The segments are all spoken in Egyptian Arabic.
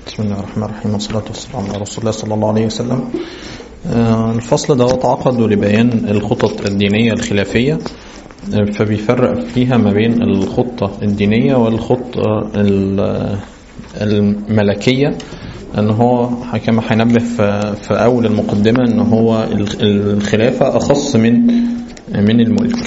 بسم الله الرحمن الرحيم والصلاة والسلام على رسول الله صلى الله عليه وسلم آه، الفصل ده تعقد لبيان الخطط الدينية الخلافية آه، فبيفرق فيها ما بين الخطة الدينية والخطة ال- الملكية ان هو كما هينبه في في اول المقدمة ان هو الخ- الخلافة اخص من من الملك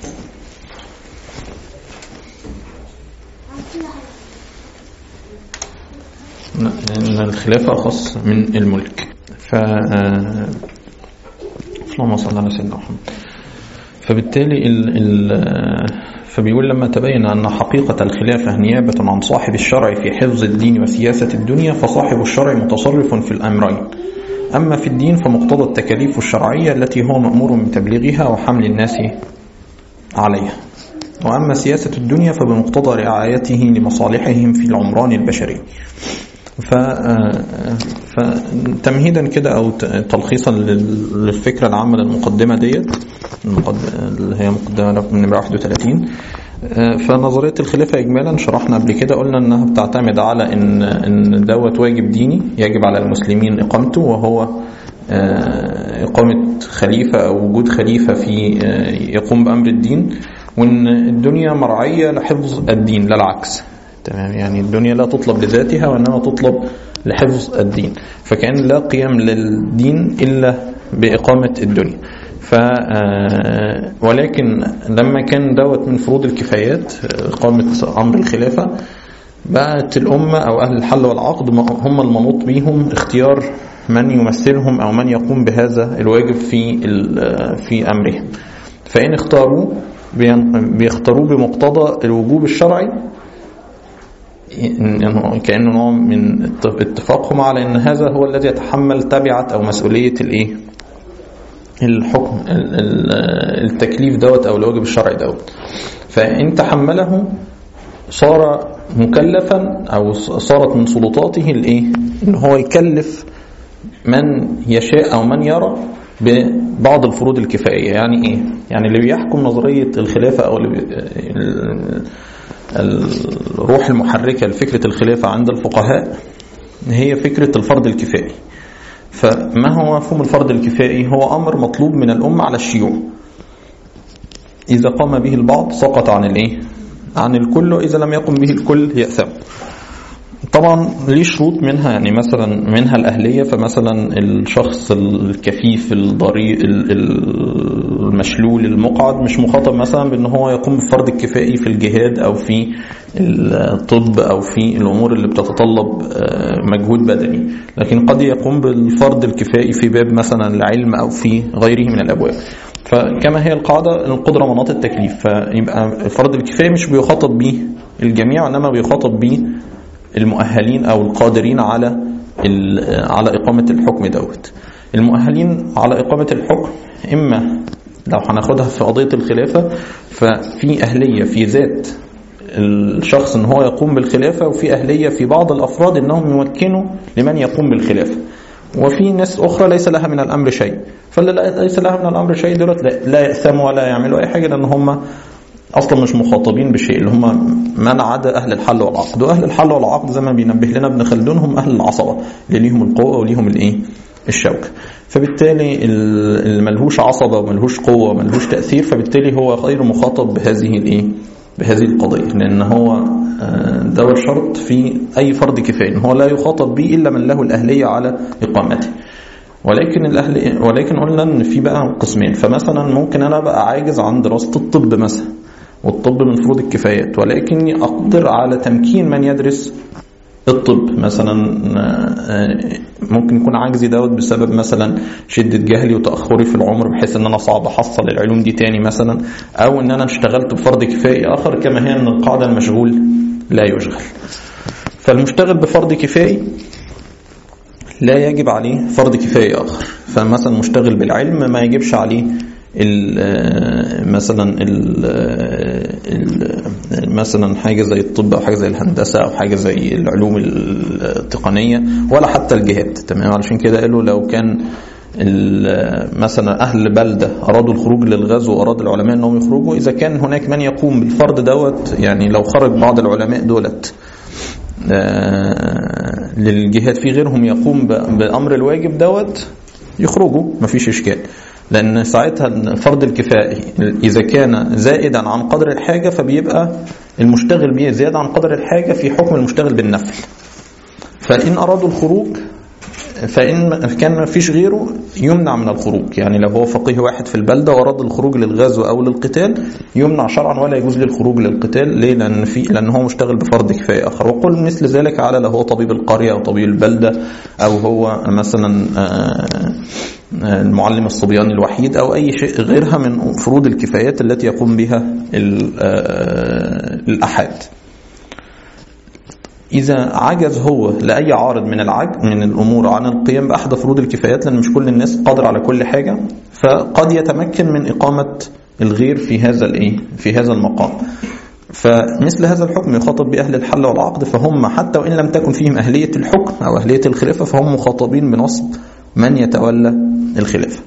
لأن الخلافة أخص من الملك ف آه، اللهم صل على سيدنا محمد فبالتالي ال ال فبيقول لما تبين أن حقيقة الخلافة نيابة عن صاحب الشرع في حفظ الدين وسياسة الدنيا فصاحب الشرع متصرف في الأمرين أما في الدين فمقتضى التكاليف الشرعية التي هو مأمور بتبليغها وحمل الناس عليها وأما سياسة الدنيا فبمقتضى رعايته لمصالحهم في العمران البشري ف فتمهيدا كده او ت- تلخيصا لل- للفكره العامه للمقدمه ديت المقد- اللي هي مقدمه رقم نمره 31 آه، فنظريه الخلافه اجمالا شرحنا قبل كده قلنا انها بتعتمد على ان ان دوت واجب ديني يجب على المسلمين اقامته وهو آه، إقامة خليفة أو وجود خليفة في آه، يقوم بأمر الدين وإن الدنيا مرعية لحفظ الدين لا العكس تمام يعني الدنيا لا تطلب لذاتها وإنما تطلب لحفظ الدين فكان لا قيام للدين إلا بإقامة الدنيا ف آه، ولكن لما كان دوت من فروض الكفايات آه، إقامة أمر الخلافة بقت الأمة أو أهل الحل والعقد هم المنوط بيهم اختيار من يمثلهم أو من يقوم بهذا الواجب في ال- في أمرهم فإن اختاروا بين- بيختاروه بمقتضى الوجوب الشرعي إنه كأنه نوع من ات- اتفاقهم على أن هذا هو الذي يتحمل تبعة أو مسؤولية الإيه الحكم ال- ال- التكليف دوت أو الواجب الشرعي دوت فإن تحمله صار مكلفا او صارت من سلطاته الايه ان هو يكلف من يشاء او من يرى ببعض الفروض الكفائيه يعني ايه يعني اللي بيحكم نظريه الخلافه او اللي بي... ال- الروح المحركه لفكره الخلافه عند الفقهاء هي فكره الفرض الكفائي فما هو مفهوم الفرض الكفائي هو امر مطلوب من الامه على الشيوع إذا قام به البعض سقط عن الإيه؟ عن الكل وإذا لم يقم به الكل يأثم طبعا ليه شروط منها يعني مثلا منها الأهلية فمثلا الشخص الكفيف الضريء ال- ال- المشلول المقعد مش مخاطب مثلا بأن هو يقوم بالفرض الكفائي في الجهاد أو في الطب أو في الأمور اللي بتتطلب آه، مجهود بدني لكن قد يقوم بالفرض الكفائي في باب مثلا العلم أو في غيره من الأبواب فكما هي القاعدة القدرة مناط التكليف فيبقى فرض الكفاية مش بيخاطب به الجميع وإنما بيخاطب به المؤهلين أو القادرين على ال- على إقامة الحكم دوت المؤهلين على إقامة الحكم إما لو هناخدها في قضية الخلافة ففي أهلية في ذات الشخص ان هو يقوم بالخلافة وفي أهلية في بعض الأفراد انهم يمكنوا لمن يقوم بالخلافة وفي ناس أخرى ليس لها من الأمر شيء فاللي لا- ليس لها من الأمر شيء دولت لا- لا يأثموا ولا يعملوا أي حاجة لأن هم أصلا مش مخاطبين بشيء اللي هم من عدا أهل الحل والعقد وأهل الحل والعقد زي ما بينبه لنا ابن خلدون هم أهل العصبة اللي ليهم القوة وليهم الإيه الشوكة فبالتالي ال- اللي ملهوش عصبة وملهوش قوة وملهوش تأثير فبالتالي هو غير مخاطب بهذه الإيه بهذه القضية لأن هو آه، ده شرط في أي فرض كفاية إن هو لا يخاطب به إلا من له الأهلية على إقامته ولكن الأهل ولكن قلنا إن في بقى قسمين فمثلا ممكن أنا بقى عاجز عن دراسة الطب مثلا والطب من فروض الكفايات ولكني أقدر على تمكين من يدرس الطب مثلا آه، ممكن يكون عجزي دوت بسبب مثلا شدة جهلي وتأخري في العمر بحيث ان انا صعب احصل العلوم دي تاني مثلا او ان انا اشتغلت بفرض كفائي اخر كما هي ان القاعدة المشغول لا يشغل فالمشتغل بفرض كفائي لا يجب عليه فرض كفاية آخر فمثلا مشتغل بالعلم ما يجبش عليه ال- مثلا ال ال مثلا حاجة زي الطب أو حاجة زي الهندسة أو حاجة زي العلوم التقنية ولا حتى الجهاد تمام علشان كده قالوا لو كان ال- مثلا أهل بلدة أرادوا الخروج للغزو وأراد العلماء أنهم يخرجوا إذا كان هناك من يقوم بالفرض دوت يعني لو خرج بعض العلماء دولت آه، للجهاد في غيرهم يقوم بامر الواجب دوت يخرجوا مفيش اشكال لان ساعتها فرض الكفايه اذا كان زائدا عن قدر الحاجه فبيبقى المشتغل به زياده عن قدر الحاجه في حكم المشتغل بالنفل فان ارادوا الخروج فإن كان ما فيش غيره يمنع من الخروج يعني لو هو فقيه واحد في البلدة ورد الخروج للغزو أو للقتال يمنع شرعا ولا يجوز للخروج للقتال ليه لأن, في لأن هو مشتغل بفرض كفاية آخر وقل مثل ذلك على لو هو طبيب القرية أو طبيب البلدة أو هو مثلا المعلم الصبياني الوحيد أو أي شيء غيرها من فروض الكفايات التي يقوم بها الأحد إذا عجز هو لأي عارض من العج من الأمور عن القيام بأحد فروض الكفايات لأن مش كل الناس قادر على كل حاجة فقد يتمكن من إقامة الغير في هذا الإيه في هذا المقام فمثل هذا الحكم يخاطب بأهل الحل والعقد فهم حتى وإن لم تكن فيهم أهلية الحكم أو أهلية الخلافة فهم مخاطبين بنصب من يتولى الخلافة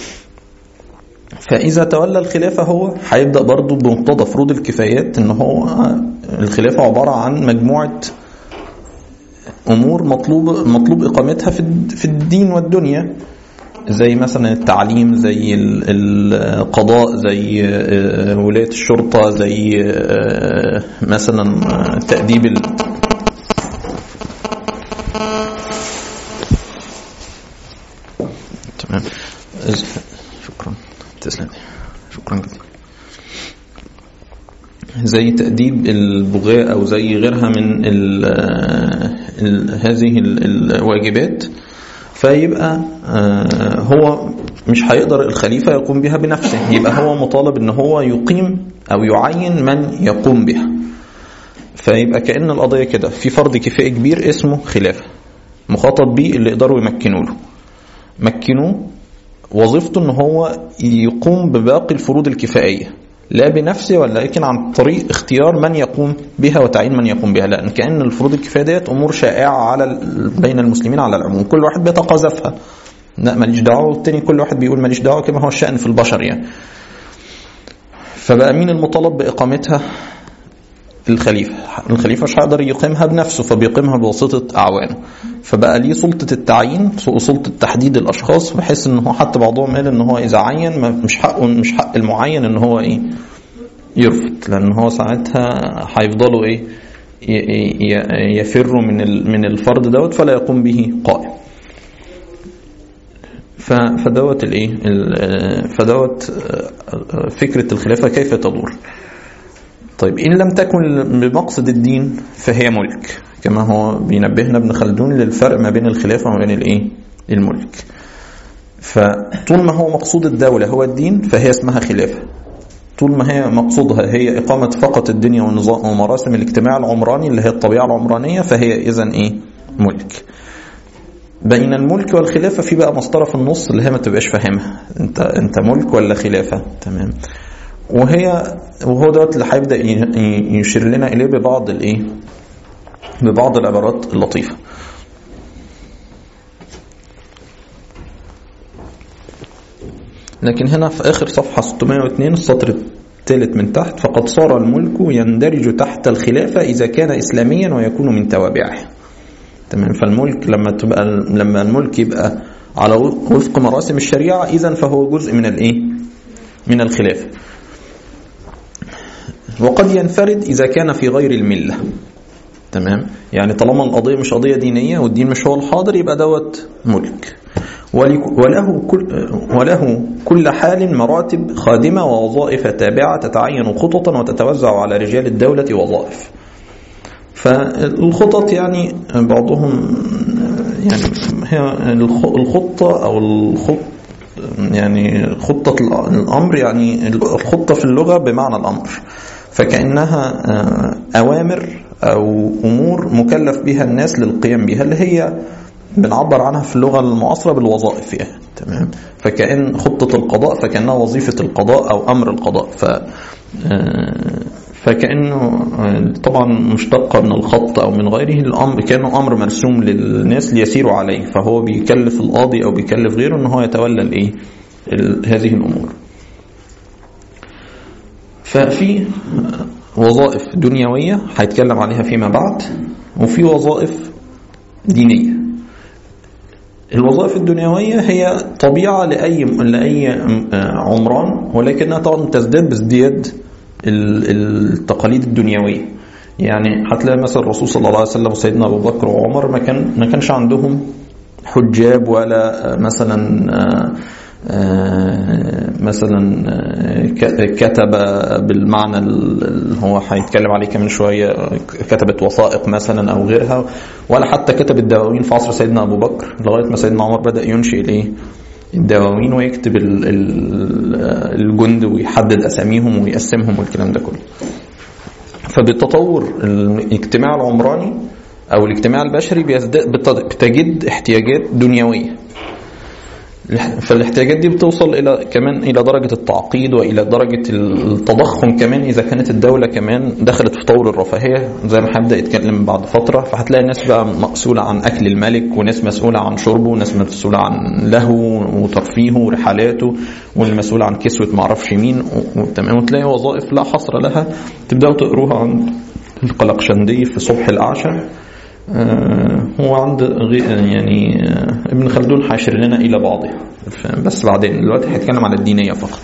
فإذا تولى الخلافة هو هيبدأ برضه بمقتضى فروض الكفايات إن هو الخلافة عبارة عن مجموعة امور مطلوب مطلوب اقامتها في في الدين والدنيا زي مثلا التعليم زي القضاء زي ولايه الشرطه زي مثلا تاديب ال... تمام شكرا تسلم شكرا جدا زي تأديب البغاء أو زي غيرها من ال ال هذه الواجبات فيبقى هو مش هيقدر الخليفة يقوم بها بنفسه يبقى هو مطالب ان هو يقيم أو يعين من يقوم بها فيبقى كأن القضية كده في فرض كفاية كبير اسمه خلافة مخاطب بيه اللي يقدروا يمكنوا له مكنوه وظيفته ان هو يقوم بباقي الفروض الكفائيه لا بنفسه ولكن عن طريق اختيار من يقوم بها وتعيين من يقوم بها لان كان الفروض الكفايه ديت امور شائعه على بين المسلمين على العموم كل واحد بيتقاذفها لا ماليش دعوه والتاني كل واحد بيقول ماليش دعوه كما هو الشان في البشر يعني فبقى مين المطالب باقامتها الخليفة الخليفة مش هيقدر يقيمها بنفسه فبيقيمها بواسطة أعوانه فبقى ليه سلطة التعيين وسلطة تحديد الأشخاص بحيث إن هو حتى بعضهم قال إن هو إذا عين مش حقه مش حق المعين إن هو إيه يرفض لأن هو ساعتها هيفضلوا إيه يفروا من من الفرض دوت فلا يقوم به قائم فدوت الايه فدوت فكره الخلافه كيف تدور طيب إن لم تكن بمقصد الدين فهي ملك كما هو بينبهنا ابن خلدون للفرق ما بين الخلافة وما بين الإيه؟ الملك فطول ما هو مقصود الدولة هو الدين فهي اسمها خلافة طول ما هي مقصودها هي إقامة فقط الدنيا ونظام ومراسم الاجتماع العمراني اللي هي الطبيعة العمرانية فهي إذا إيه؟ ملك بين الملك والخلافة في بقى مسطرة في النص اللي هي ما تبقاش فاهمها انت انت ملك ولا خلافة تمام وهي وهو دوت اللي هيبدا يشير لنا اليه ببعض الايه ببعض العبارات اللطيفه لكن هنا في اخر صفحه 602 السطر الثالث من تحت فقد صار الملك يندرج تحت الخلافه اذا كان اسلاميا ويكون من توابعه تمام فالملك لما تبقى لما الملك يبقى على وفق مراسم الشريعه اذا فهو جزء من الايه من الخلافه وقد ينفرد إذا كان في غير الملة تمام يعني طالما القضية مش قضية دينية والدين مش هو الحاضر يبقى دوت ملك وله كل, وله كل حال مراتب خادمة ووظائف تابعة تتعين خططا وتتوزع على رجال الدولة وظائف فالخطط يعني بعضهم يعني هي الخطة أو الخط يعني خطة الأمر يعني الخطة في اللغة بمعنى الأمر فكأنها أوامر أو أمور مكلف بها الناس للقيام بها اللي هي بنعبر عنها في اللغة المعاصرة بالوظائف يعني تمام فكأن خطة القضاء فكأنها وظيفة القضاء أو أمر القضاء ف فكأنه طبعا مشتقة من الخط أو من غيره الأمر كأنه أمر مرسوم للناس ليسيروا عليه فهو بيكلف القاضي أو بيكلف غيره أن هو يتولى الإيه هذه الأمور ففي وظائف دنيوية هيتكلم عليها فيما بعد وفي وظائف دينية الوظائف الدنيوية هي طبيعة لأي لأي عمران ولكنها طبعا تزداد بازدياد التقاليد الدنيوية يعني هتلاقي مثلا الرسول صلى الله عليه وسلم وسيدنا أبو بكر وعمر ما كان ما كانش عندهم حجاب ولا مثلا مثلا كتب بالمعنى اللي هو هيتكلم عليه كمان شويه كتبت وثائق مثلا او غيرها ولا حتى كتب الدواوين في عصر سيدنا ابو بكر لغايه ما سيدنا عمر بدا ينشئ الايه الدواوين ويكتب الجند ويحدد اساميهم ويقسمهم والكلام ده كله فبالتطور الاجتماع العمراني او الاجتماع البشري بتجد احتياجات دنيويه فالاحتياجات دي بتوصل الى كمان الى درجه التعقيد والى درجه التضخم كمان اذا كانت الدوله كمان دخلت في طور الرفاهيه زي ما هبدا يتكلم بعد فتره فهتلاقي ناس بقى مسؤوله عن اكل الملك وناس مسؤوله عن شربه وناس مسؤوله عن لهو وترفيهه ورحلاته واللي مسؤول عن كسوه ما اعرفش مين وتمام وتلاقي وظائف لا حصر لها تبداوا تقروها عن القلقشندي في صبح الاعشى هو عند يعني ابن خلدون هيشير لنا الى بعضها بس بعدين دلوقتي هيتكلم على الدينيه فقط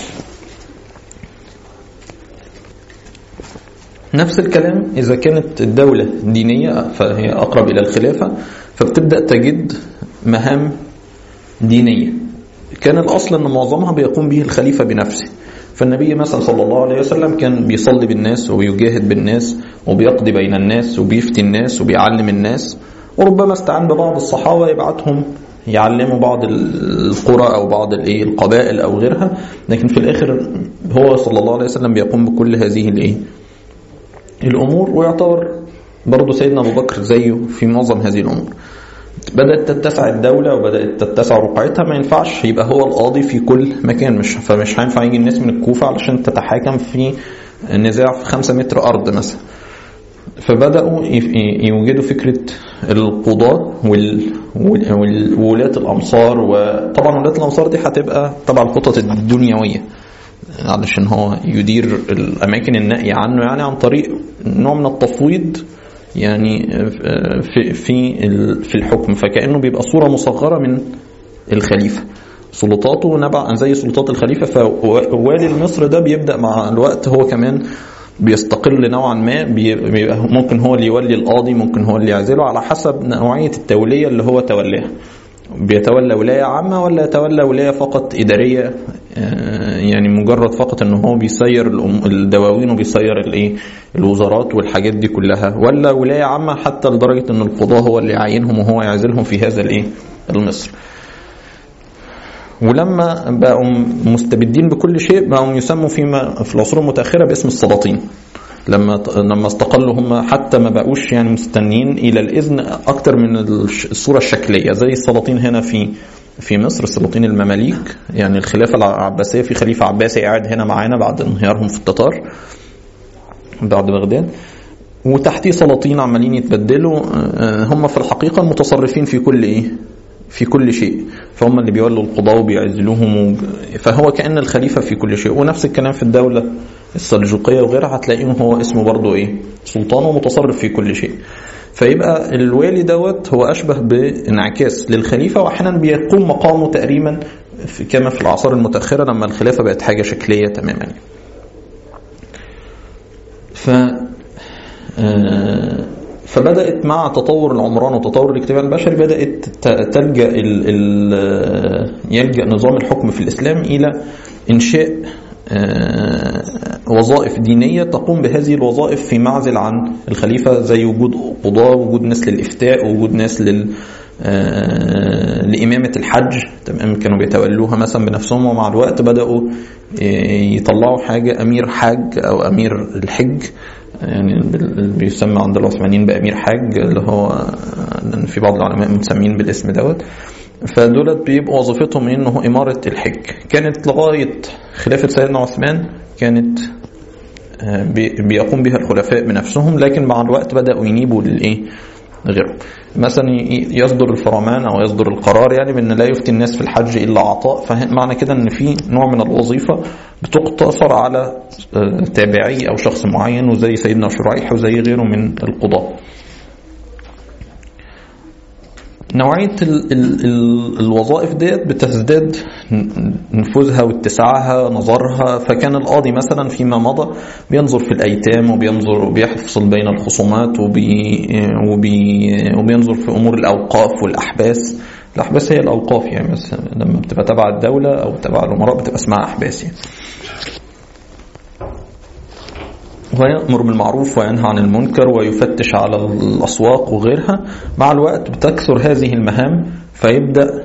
نفس الكلام إذا كانت الدولة دينية فهي أقرب إلى الخلافة فبتبدأ تجد مهام دينية كان الأصل أن معظمها بيقوم به الخليفة بنفسه فالنبي مثلا صلى الله عليه وسلم كان بيصلي بالناس وبيجاهد بالناس وبيقضي بين الناس وبيفتي الناس وبيعلم الناس وربما استعان ببعض الصحابة يبعتهم يعلموا بعض القرى او بعض الايه القبائل او غيرها لكن في الاخر هو صلى الله عليه وسلم بيقوم بكل هذه الايه الامور ويعتبر برضه سيدنا ابو بكر زيه في معظم هذه الامور بدات تتسع الدوله وبدات تتسع رقعتها ما ينفعش يبقى هو القاضي في كل مكان مش فمش هينفع يجي الناس من الكوفه علشان تتحاكم في نزاع في خمسة متر ارض مثلا فبداوا يوجدوا فكره القضاه وولاة الامصار وطبعا ولاة الامصار دي هتبقى طبعا الخطط الدنيويه علشان هو يدير الاماكن النائيه عنه يعني عن طريق نوع من التفويض يعني في في في الحكم فكانه بيبقى صوره مصغره من الخليفه سلطاته نبع زي سلطات الخليفه فوالي مصر ده بيبدا مع الوقت هو كمان بيستقل نوعا ما بيبقى ممكن هو اللي يولي القاضي ممكن هو اللي يعزله على حسب نوعيه التوليه اللي هو تولاها بيتولى ولايه عامه ولا يتولى ولايه فقط اداريه يعني مجرد فقط ان هو بيسير الدواوين وبيسير الايه الوزارات والحاجات دي كلها ولا ولايه عامه حتى لدرجه ان القضاه هو اللي يعينهم وهو يعزلهم في هذا الايه المصر ولما بقوا مستبدين بكل شيء بقوا يسموا فيما في العصور المتاخره باسم السلاطين لما لما استقلوا هم حتى ما بقوش يعني مستنيين الى الاذن اكتر من الصوره الشكليه زي السلاطين هنا في في مصر السلاطين المماليك يعني الخلافه العباسيه في خليفه عباسي قاعد هنا معانا بعد انهيارهم في التتار بعد بغداد وتحتيه سلاطين عمالين يتبدلوا هم في الحقيقه المتصرفين في كل ايه في كل شيء فهم اللي بيولوا القضاة وبيعزلوهم فهو كأن الخليفة في كل شيء ونفس الكلام في الدولة السلجوقية وغيرها هتلاقيهم هو اسمه برضه ايه سلطان ومتصرف في كل شيء فيبقى الوالي دوت هو أشبه بانعكاس للخليفة وأحيانا بيقوم مقامه تقريبا في كما في الأعصار المتأخرة لما الخلافة بقت حاجة شكلية تماما ف آه فبدات مع تطور العمران وتطور الاجتماع البشري بدات تلجا ال ال يلجا نظام الحكم في الاسلام الى انشاء وظائف دينيه تقوم بهذه الوظائف في معزل عن الخليفه زي وجود قضاه وجود ناس للافتاء وجود ناس لل لإمامة الحج تمام كانوا بيتولوها مثلا بنفسهم ومع الوقت بدأوا يطلعوا حاجة أمير حاج أو أمير الحج يعني بيسمى عند العثمانيين بأمير حاج اللي هو في بعض العلماء مسمين بالاسم دوت فدولت بيبقوا وظيفتهم انه إمارة الحج كانت لغاية خلافة سيدنا عثمان كانت بيقوم بها الخلفاء بنفسهم لكن مع الوقت بدأوا ينيبوا للإيه غيرهم مثلا يصدر الفرمان او يصدر القرار يعني بان لا يفتي الناس في الحج الا عطاء فمعنى كده ان في نوع من الوظيفه بتقتصر على تابعي او شخص معين وزي سيدنا شريح وزي غيره من القضاه نوعية ال ال ال الوظائف ديت بتزداد نفوذها واتساعها نظرها فكان القاضي مثلا فيما مضى بينظر في الأيتام وبينظر وبيفصل بين الخصومات وبي وبي وبينظر في أمور الأوقاف والأحباس الأحباس هي الأوقاف يعني بس لما بتبقى تبع الدولة أو تبع الأمراء بتبقى اسمها أحباس يعني ويأمر بالمعروف وينهى عن المنكر ويفتش على الأسواق وغيرها مع الوقت بتكثر هذه المهام فيبدأ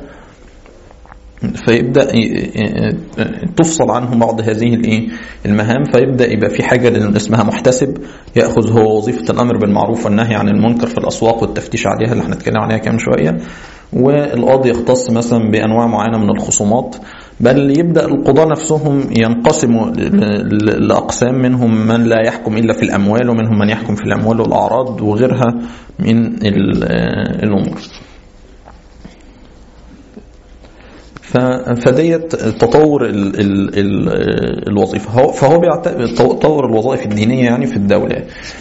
فيبدا تفصل عنه بعض هذه الايه المهام فيبدا يبقى في حاجه اسمها محتسب ياخذ هو وظيفه الامر بالمعروف والنهي عن المنكر في الاسواق والتفتيش عليها اللي هنتكلم عليها كمان شويه والقاضي يختص مثلا بانواع معينه من الخصومات بل يبدا القضاه نفسهم ينقسموا لاقسام منهم من لا يحكم الا في الاموال ومنهم من يحكم في الاموال والاعراض وغيرها من الامور فديت تطور ال ال ال الوظيفه فهو بيطور الوظائف الدينيه يعني في الدوله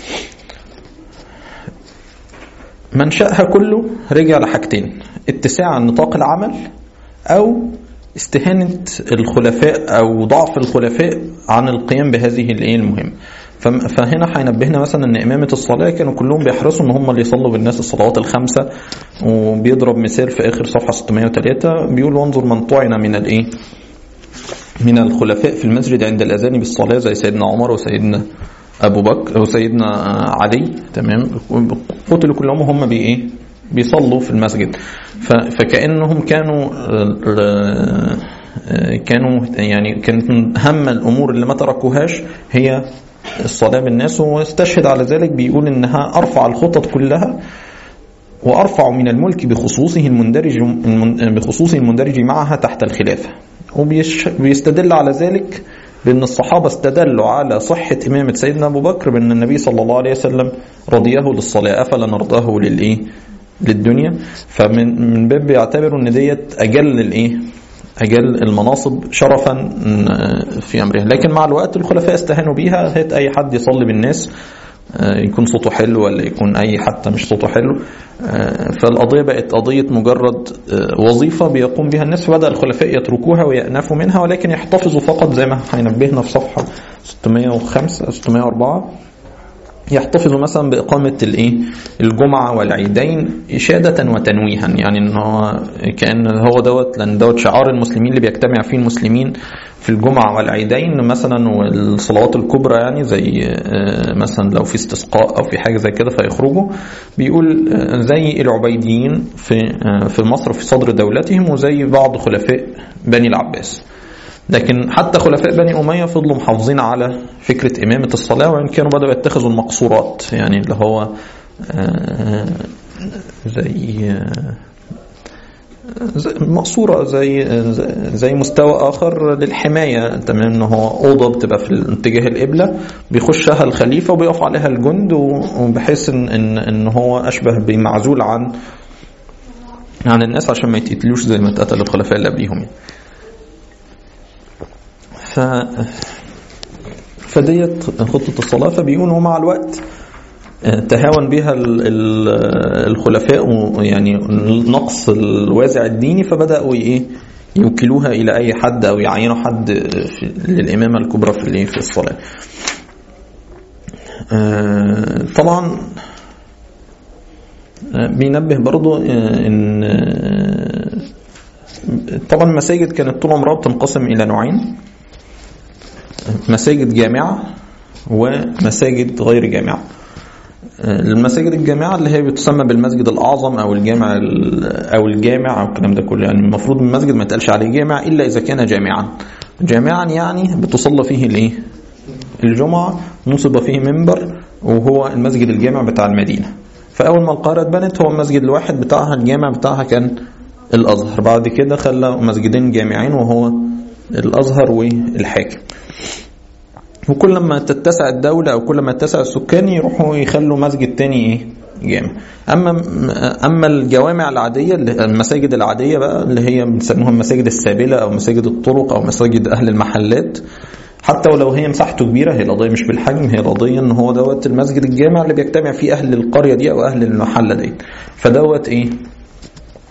منشأها كله رجع لحاجتين اتساع نطاق العمل أو استهانة الخلفاء أو ضعف الخلفاء عن القيام بهذه الايه المهمة فهنا هينبهنا مثلا ان امامه الصلاه كانوا كلهم بيحرصوا ان هم اللي يصلوا بالناس الصلوات الخمسه وبيضرب مثال في اخر صفحه 603 بيقول وانظر من طعن من الايه من الخلفاء في المسجد عند الاذان بالصلاه زي سيدنا عمر وسيدنا ابو بكر وسيدنا علي تمام قتلوا كلهم هم بي ايه بيصلوا في المسجد فكانهم كانوا كانوا يعني كانت من اهم الامور اللي ما تركوهاش هي الصلاه بالناس واستشهد على ذلك بيقول انها ارفع الخطط كلها وارفع من الملك بخصوصه المندرج بخصوصه المندرج معها تحت الخلافه وبيستدل على ذلك بأن الصحابة استدلوا على صحة إمامة سيدنا أبو بكر بأن النبي صلى الله عليه وسلم رضيه للصلاة أفلا نرضاه للإيه؟ للدنيا فمن من باب بيعتبروا ان ديت اجل الايه اجل المناصب شرفا في امرها لكن مع الوقت الخلفاء استهانوا بيها هات اي حد يصلي بالناس يكون صوته حلو ولا يكون اي حتى مش صوته حلو فالقضيه بقت قضيه مجرد وظيفه بيقوم بها الناس فبدا الخلفاء يتركوها ويأنفوا منها ولكن يحتفظوا فقط زي ما هينبهنا في صفحه 605 604 يحتفظوا مثلا بإقامة الإيه الجمعة والعيدين إشادة وتنويها يعني إن هو كأن هو دوت لأن دوت شعار المسلمين اللي بيجتمع فيه المسلمين في الجمعة والعيدين مثلا والصلوات الكبرى يعني زي مثلا لو في استسقاء أو في حاجة زي كده فيخرجوا بيقول زي العبيديين في في مصر في صدر دولتهم وزي بعض خلفاء بني العباس لكن حتى خلفاء بني أمية فضلوا محافظين على فكرة إمامة الصلاة وإن كانوا بدأوا يتخذوا المقصورات يعني اللي هو زي مقصورة زي زي مستوى آخر للحماية تمام إن هو أوضة بتبقى في اتجاه القبلة بيخشها الخليفة وبيقف عليها الجند وبحيث إن إن إن هو أشبه بمعزول عن عن الناس عشان ما يتقتلوش زي ما اتقتل الخلفاء اللي قبليهم يعني. ف فديت خطة الصلاة فبيقولوا مع الوقت تهاون بها الخلفاء يعني نقص الوازع الديني فبدأوا ايه يوكلوها إلى أي حد أو يعينوا حد للإمامة الكبرى في في الصلاة. طبعا بينبه برضو ان طبعا المساجد كانت طول عمرها بتنقسم الى نوعين مساجد جامعة ومساجد غير جامعة المساجد الجامعة اللي هي بتسمى بالمسجد الأعظم أو الجامع أو الجامع أو الكلام ده كله يعني المفروض المسجد ما يتقالش عليه جامع إلا إذا كان جامعا جامعا يعني بتصلى فيه الإيه؟ الجمعة نصب فيه منبر وهو المسجد الجامع بتاع المدينة فأول ما القاهرة اتبنت هو المسجد الواحد بتاعها الجامع بتاعها كان الأزهر بعد كده خلى مسجدين جامعين وهو الأزهر والحاكم وكل ما تتسع الدولة أو كل ما تتسع السكان يروحوا يخلوا مسجد تاني إيه جامع أما أما الجوامع العادية المساجد العادية بقى اللي هي بنسموها المساجد السابلة أو مساجد الطرق أو مساجد أهل المحلات حتى ولو هي مساحته كبيرة هي القضية مش بالحجم هي القضية إن هو دوت المسجد الجامع اللي بيجتمع فيه أهل القرية دي أو أهل المحلة دي فدوت إيه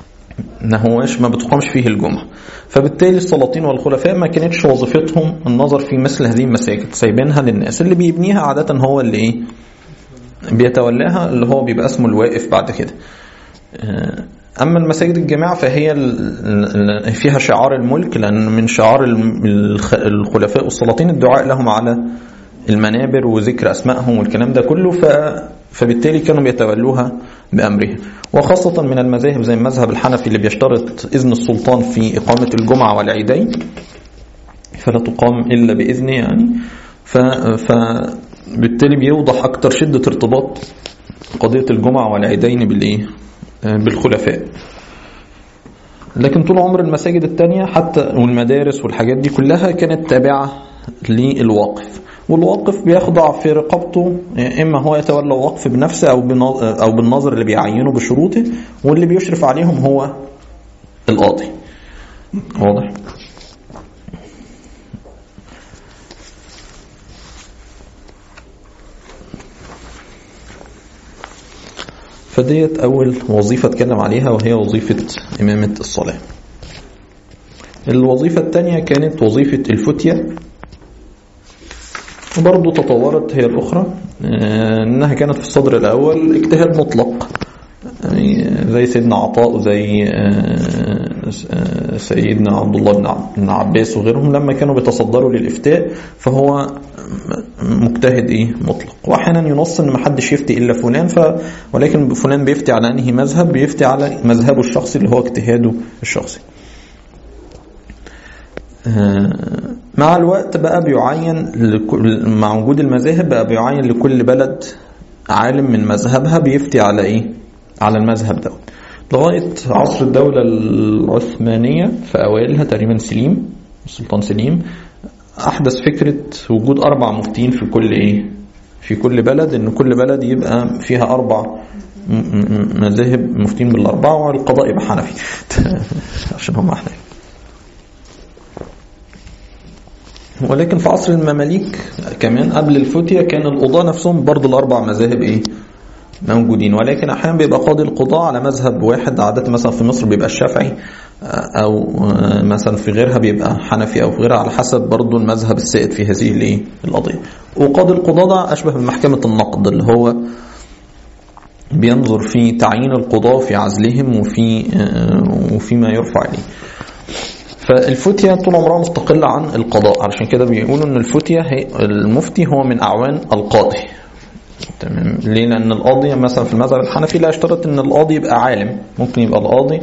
ما هواش ما بتقامش فيه الجمعة فبالتالي السلاطين والخلفاء ما كانتش وظيفتهم النظر في مثل هذه المساجد سايبينها للناس اللي بيبنيها عادة هو اللي ايه بيتولاها اللي هو بيبقى اسمه الواقف بعد كده أما المساجد الجامعة فهي فيها شعار الملك لأن من شعار الخلفاء والسلاطين الدعاء لهم على المنابر وذكر أسمائهم والكلام ده كله ف فبالتالي كانوا بيتولوها بأمرهم وخاصة من المذاهب زي المذهب الحنفي اللي بيشترط إذن السلطان في إقامة الجمعة والعيدين فلا تقام إلا بإذنه يعني ف... فبالتالي بيوضح أكتر شدة ارتباط قضية الجمعة والعيدين بالإيه؟ بالخلفاء لكن طول عمر المساجد التانية حتى والمدارس والحاجات دي كلها كانت تابعة للواقف والواقف بيخضع في رقابته اما هو يتولى الوقف بنفسه او او بالنظر اللي بيعينه بشروطه واللي بيشرف عليهم هو القاضي واضح فديت أول وظيفة اتكلم عليها وهي وظيفة إمامة الصلاة الوظيفة الثانية كانت وظيفة الفتية وبرضه تطورت هي الأخرى إنها كانت في الصدر الأول اجتهاد مطلق زي سيدنا عطاء وزي سيدنا عبد الله بن عباس وغيرهم لما كانوا بيتصدروا للإفتاء فهو مجتهد ايه مطلق واحيانا ينص ان ما حدش يفتي الا فلان ف ولكن فلان بيفتي على انهي مذهب بيفتي على مذهبه الشخصي اللي هو اجتهاده الشخصي مع الوقت بقى بيعين مع وجود المذاهب بقى بيعين لكل بلد عالم من مذهبها بيفتي على ايه على المذهب ده لغاية عصر الدولة العثمانية في أوائلها تقريبا سليم السلطان سليم أحدث فكرة وجود أربع مفتين في كل إيه في كل بلد إن كل بلد يبقى فيها أربع مذاهب مفتين بالأربعة والقضاء يبقى حنفي عشان هم أحناف ولكن في عصر المماليك كمان قبل الفتية كان القضاة نفسهم برضو الأربع مذاهب إيه موجودين ولكن أحيانا بيبقى قاضي القضاء على مذهب واحد عادة مثلا في مصر بيبقى الشافعي أو مثلا في غيرها بيبقى حنفي أو في غيرها على حسب برضو المذهب السائد في هذه الإيه القضية وقاضي القضاء ده أشبه بمحكمة النقد اللي هو بينظر في تعيين القضاة في عزلهم وفي وفيما يرفع إليه فالفتية طول عمرها مستقلة عن القضاء علشان كده بيقولوا ان الفتية هي المفتي هو من أعوان القاضي تمام ليه لأن القاضي مثلا في المذهب الحنفي لا يشترط ان القاضي يبقى عالم ممكن يبقى القاضي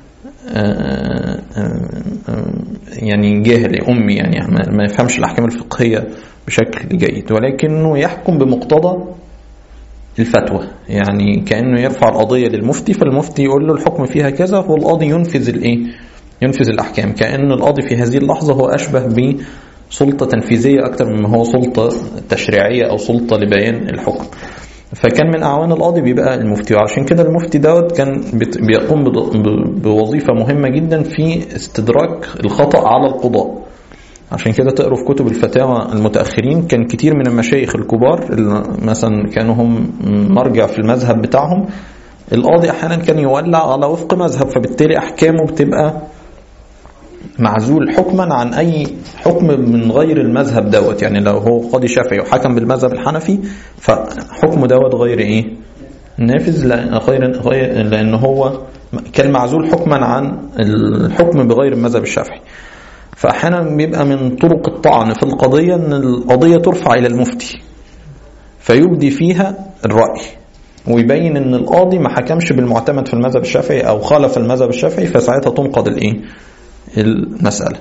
يعني جاهل أمي يعني ما يفهمش الأحكام الفقهية بشكل جيد ولكنه يحكم بمقتضى الفتوى يعني كأنه يرفع القضية للمفتي فالمفتي يقول له الحكم فيها كذا والقاضي ينفذ الايه ينفذ الأحكام كأن القاضي في هذه اللحظة هو أشبه بسلطة تنفيذية أكثر مما هو سلطة تشريعية أو سلطة لبيان الحكم فكان من أعوان القاضي بيبقى المفتي وعشان كده المفتي دوت كان بيقوم بوظيفة مهمة جدا في استدراك الخطأ على القضاء عشان كده تقروا في كتب الفتاوى المتأخرين كان كتير من المشايخ الكبار اللي مثلا كانوا هم مرجع في المذهب بتاعهم القاضي أحيانا كان يولع على وفق مذهب فبالتالي أحكامه بتبقى معزول حكما عن أي حكم من غير المذهب دوت يعني لو هو قاضي شافعي وحكم بالمذهب الحنفي فحكمه دوت غير إيه نافذ لأن, غير غير لأن هو كان معزول حكما عن الحكم بغير المذهب الشافعي فأحيانا بيبقى من طرق الطعن في القضية أن القضية ترفع إلى المفتي فيبدي فيها الرأي ويبين ان القاضي ما حكمش بالمعتمد في المذهب الشافعي او خالف المذهب الشافعي فساعتها تنقض الايه المسألة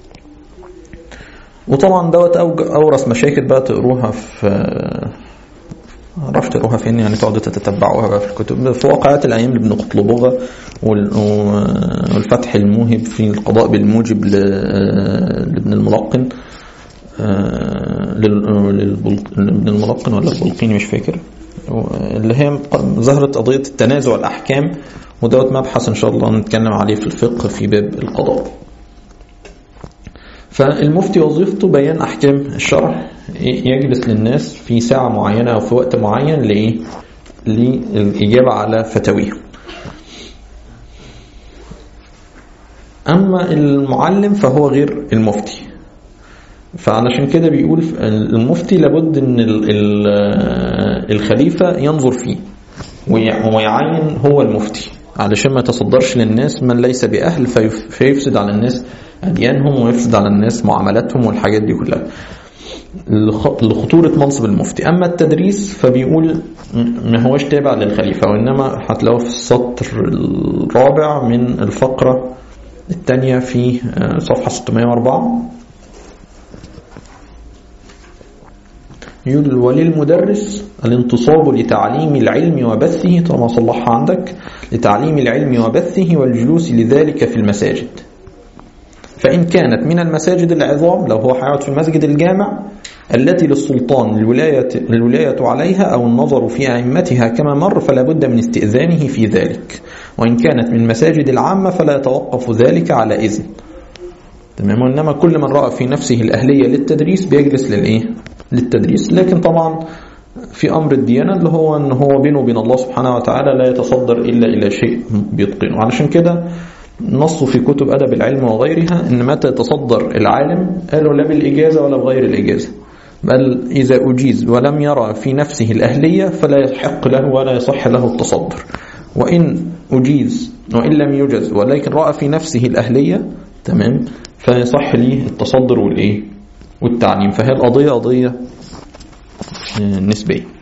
وطبعا دوت أورث مشاكل بقى تقروها في معرفش تقروها فين يعني تقعدوا تتتبعوها بقى في الكتب في واقعات الأيام لابن قطلبغة والفتح الموهب في القضاء بالموجب لابن الملقن لابن الملقن ولا البلقيني مش فاكر اللي هي ظهرت قضية التنازع الأحكام ودوت مبحث إن شاء الله نتكلم عليه في الفقه في باب القضاء فالمفتي وظيفته بيان أحكام الشرع يجلس للناس في ساعة معينة أو في وقت معين لإيه؟ للإجابة على فتاويهم أما المعلم فهو غير المفتي فعلشان كده بيقول المفتي لابد ان الخليفة ينظر فيه ويعين هو المفتي علشان ما يتصدرش للناس من ليس بأهل فيفسد على الناس أديانهم ويفسد على الناس معاملاتهم والحاجات دي كلها لخطورة منصب المفتي أما التدريس فبيقول ما هوش تابع للخليفة وإنما هتلاقوه في السطر الرابع من الفقرة الثانية في صفحة 604 يقول وللمدرس الانتصاب لتعليم العلم وبثه طالما صلحها عندك لتعليم العلم وبثه والجلوس لذلك في المساجد فإن كانت من المساجد العظام لو هو هيقعد في مسجد الجامع التي للسلطان الولاية, الولاية عليها أو النظر في أئمتها كما مر فلا بد من استئذانه في ذلك وإن كانت من المساجد العامة فلا يتوقف ذلك على إذن تمام وإنما كل من رأى في نفسه الأهلية للتدريس بيجلس للإيه؟ للتدريس لكن طبعا في أمر الديانة اللي هو أن هو بينه وبين الله سبحانه وتعالى لا يتصدر إلا إلى شيء بيتقنه علشان كده نصوا في كتب أدب العلم وغيرها أن متى يتصدر العالم قالوا لا بالإجازة ولا بغير الإجازة بل إذا أجيز ولم يرى في نفسه الأهلية فلا يحق له ولا يصح له التصدر وإن أجيز وإن لم يجز ولكن رأى في نفسه الأهلية تمام فيصح ليه التصدر والإيه والتعليم فهي القضية قضية نسبية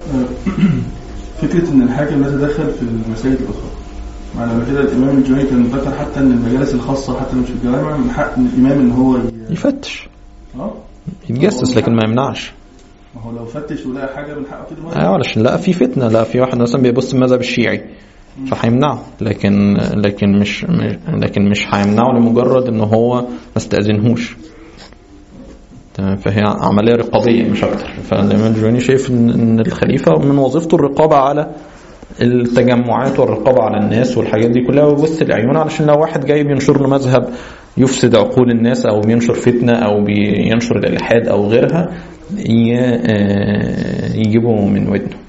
فكرة ان الحاكم لا يتدخل في المساجد الاخرى معنى كده الامام الجويني كان ذكر حتى ان المجالس الخاصة حتى مش في الجامعة من حق الامام ان هو يفتش اه يتجسس لكن ما يمنعش ما هو لو فتش ولقى حاجة من حقه كده ايوه علشان لا في فتنة لا في واحد مثلا بيبص المذهب الشيعي فهيمنعه لكن لكن مش لكن مش هيمنعه لمجرد ان هو ما استأذنهوش فهي عملية رقابية مش أكتر فالإمام الجويني شايف إن الخليفة من وظيفته الرقابة على التجمعات والرقابة على الناس والحاجات دي كلها ويبث العيون علشان لو واحد جاي بينشر له مذهب يفسد عقول الناس أو بينشر فتنة أو بينشر الإلحاد أو غيرها يجيبه من ودنه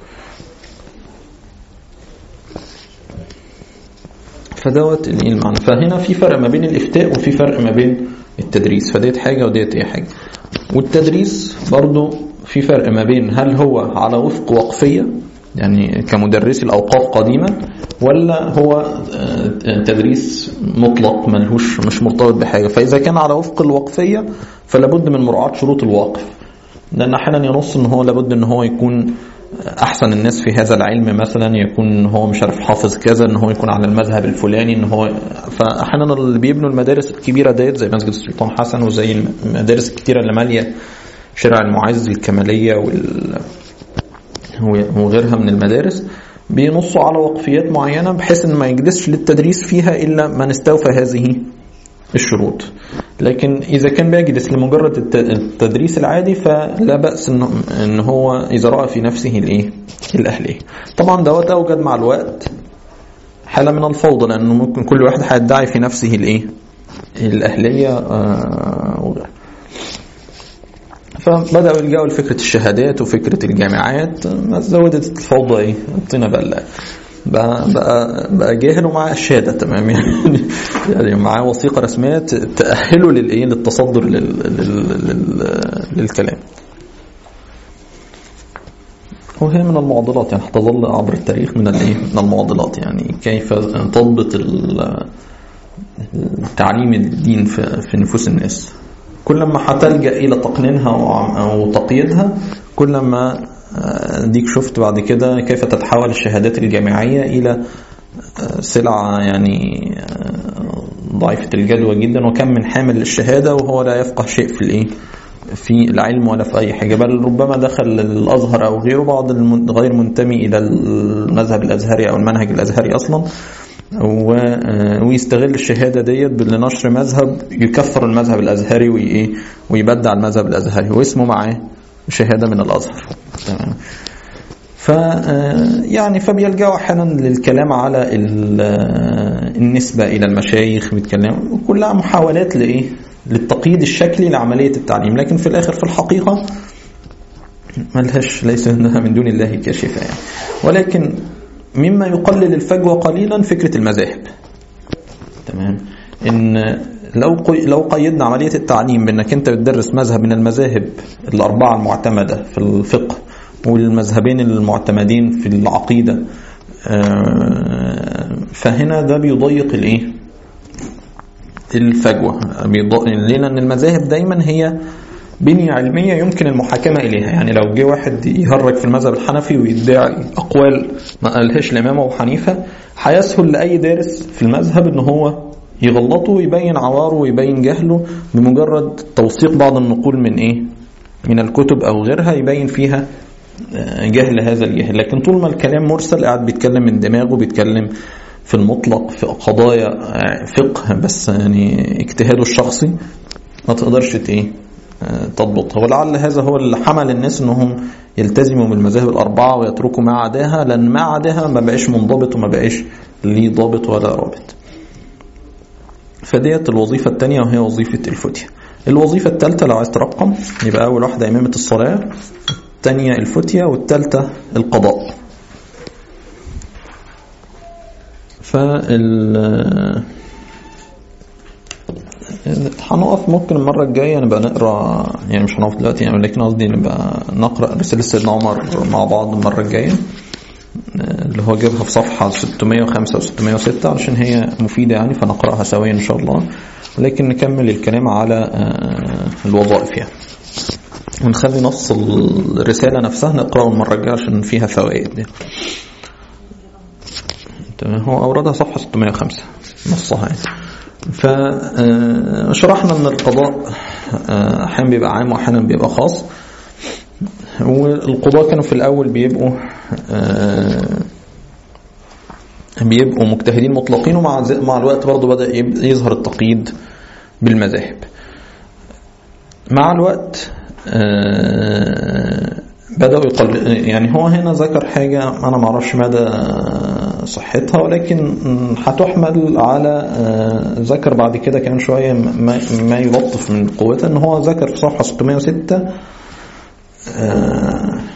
فدوت المعنى فهنا في فرق ما بين الإفتاء وفي فرق ما بين التدريس فديت حاجة وديت ايه حاجة والتدريس برضو في فرق ما بين هل هو على وفق وقفية يعني كمدرس الأوقاف قديما ولا هو تدريس مطلق ملهوش مش مرتبط بحاجة فإذا كان على وفق الوقفية فلا بد من مراعاة شروط الواقف لأن أحيانا ينص إن هو لابد إن هو يكون احسن الناس في هذا العلم مثلا يكون هو مش عارف حافظ كذا ان هو يكون على المذهب الفلاني ان هو فاحيانا اللي بيبنوا المدارس الكبيره ديت زي مسجد السلطان حسن وزي المدارس الكتيره اللي ماليه شارع المعز الكماليه وال وغيرها من المدارس بينصوا على وقفيات معينه بحيث ان ما يجلسش للتدريس فيها الا من استوفى هذه الشروط لكن إذا كان بيجلس لمجرد التدريس العادي فلا بأس إن إن هو إذا رأى في نفسه الإيه الأهلية طبعا دوت أوجد مع الوقت حالة من الفوضى لأنه ممكن كل واحد هيدعي في نفسه الإيه الأهلية وغيرها فبدأوا يلجأوا لفكرة الشهادات وفكرة الجامعات ما زودت الفوضى إيه الطينة بقى بقى بقى, بقى جاهل ومعاه شهاده تمام يعني يعني معاه وثيقه رسميه تاهله للايه للتصدر لل لل لل للكلام وهي من المعضلات يعني هتظل عبر التاريخ من الايه من المعضلات يعني كيف تضبط تعليم الدين في, في نفوس الناس كل ما هتلجا الى تقنينها او تقييدها كل ما ديك شفت بعد كده كيف تتحول الشهادات الجامعية إلى سلعة يعني ضعيفة الجدوى جدا وكم من حامل للشهادة وهو لا يفقه شيء في الإيه في العلم ولا في أي حاجة بل ربما دخل الأزهر أو غيره بعض غير منتمي إلى المذهب الأزهري أو المنهج الأزهري أصلا ويستغل الشهادة ديت لنشر مذهب يكفر المذهب الأزهري ويبدع المذهب الأزهري واسمه معاه شهادة من الأزهر تمام ف يعني فبيلجأوا احيانا للكلام على النسبة إلى المشايخ بيتكلموا كلها محاولات لإيه؟ للتقييد الشكلي لعملية التعليم لكن في الآخر في الحقيقة ملهاش ليس انها من دون الله كاشفة يعني ولكن مما يقلل الفجوة قليلا فكرة المذاهب تمام ان لو قي- لو قيدنا عمليه التعليم بانك انت بتدرس مذهب من المذاهب الاربعه المعتمده في الفقه والمذهبين المعتمدين في العقيده آه، فهنا ده بيضيق الايه الفجوه بيض- ليه لان المذاهب دايما هي بنية علمية يمكن المحاكمة إليها يعني لو جه واحد يهرج في المذهب الحنفي ويدعي أقوال ما قالهاش الإمام أبو حنيفة هيسهل لأي دارس في المذهب إن هو يغلطه ويبين عواره ويبين جهله بمجرد توثيق بعض النقول من إيه من الكتب أو غيرها يبين فيها آه، جهل هذا الجهل لكن طول ما الكلام مرسل قاعد بيتكلم من دماغه بيتكلم في المطلق في قضايا آه، فقه بس يعني اجتهاده الشخصي ما تقدرش ت- ايه آه، تضبطها ولعل هذا هو اللي حمل الناس انهم يلتزموا بالمذاهب الاربعه ويتركوا ما عداها لان ما عداها ما بقاش منضبط وما بقاش ليه ضابط ولا رابط فديت الوظيفه الثانيه وهي وظيفه الفتيه الوظيفه الثالثه لو عايز ترقم يبقى اول واحده امامه الصلاه الثانيه الفتيه والثالثه القضاء فال هنقف ممكن المرة الجاية نبقى نقرا يعني مش هنقف دلوقتي يعني لكن قصدي نبقى نقرا رسالة سيدنا عمر مع بعض المرة الجاية اللي هو جابها في صفحة 605 و 606 علشان هي مفيدة يعني فنقراها سويا إن شاء الله ولكن نكمل الكلام على آه، الوظائف يعني ونخلي نص الرسالة نفسها نقرأه المرة الجاية عشان فيها فوائد يعني. تمام هو أوردها صفحة 605 نصها يعني فشرحنا ان القضاء آه، احيانا بيبقى عام واحيانا بيبقى خاص والقضاء كانوا في الاول بيبقوا آه، بيبقوا مجتهدين مطلقين ومع ز- مع الوقت برضه بدا يب- يظهر التقييد بالمذاهب مع الوقت آه، بدأوا يقل يعني هو هنا ذكر حاجة أنا ما أعرفش مدى صحتها ولكن هتحمل على آه، ذكر بعد كده كمان شوية ما, ما يلطف من قوتها إن هو ذكر في صفحة 606 آه،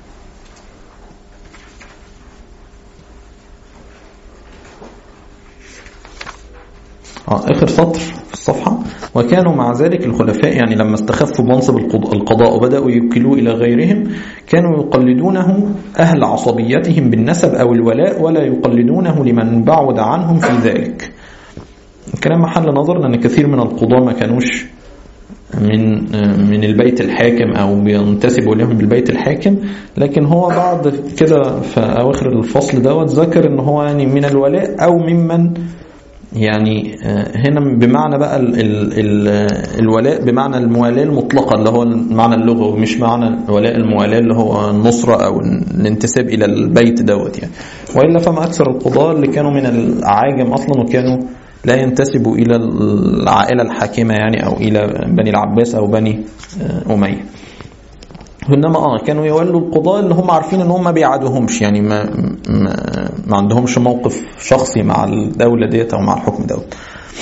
آه، آخر سطر في الصفحة وكانوا مع ذلك الخلفاء يعني لما استخفوا منصب القض- القضاء وبدأوا يوكلوه إلى غيرهم كانوا يقلدونه أهل عصبيتهم بالنسب أو الولاء ولا يقلدونه لمن بعد عنهم في ذلك الكلام محل نظر لأن كثير من القضاة ما كانوش من من البيت الحاكم او بينتسبوا لهم بالبيت الحاكم لكن هو بعد كده في اواخر الفصل دوت ذكر ان هو يعني من الولاء او ممن يعني آه، هنا بمعنى بقى ال ال ال الولاء بمعنى الموالاة المطلقة اللي هو المعنى اللغوي مش معنى ولاء الموالاة اللي هو النصرة أو الانتساب إلى البيت دوت يعني وإلا فما أكثر القضاة اللي كانوا من الأعاجم أصلا وكانوا لا ينتسبوا إلى العائلة الحاكمة يعني أو إلى بني العباس أو بني آه، أمية انما اه كانوا يولوا القضاء اللي هم عارفين ان هم ما بيعادوهمش يعني ما ما, ما عندهمش موقف شخصي مع الدوله ديت او مع الحكم دوت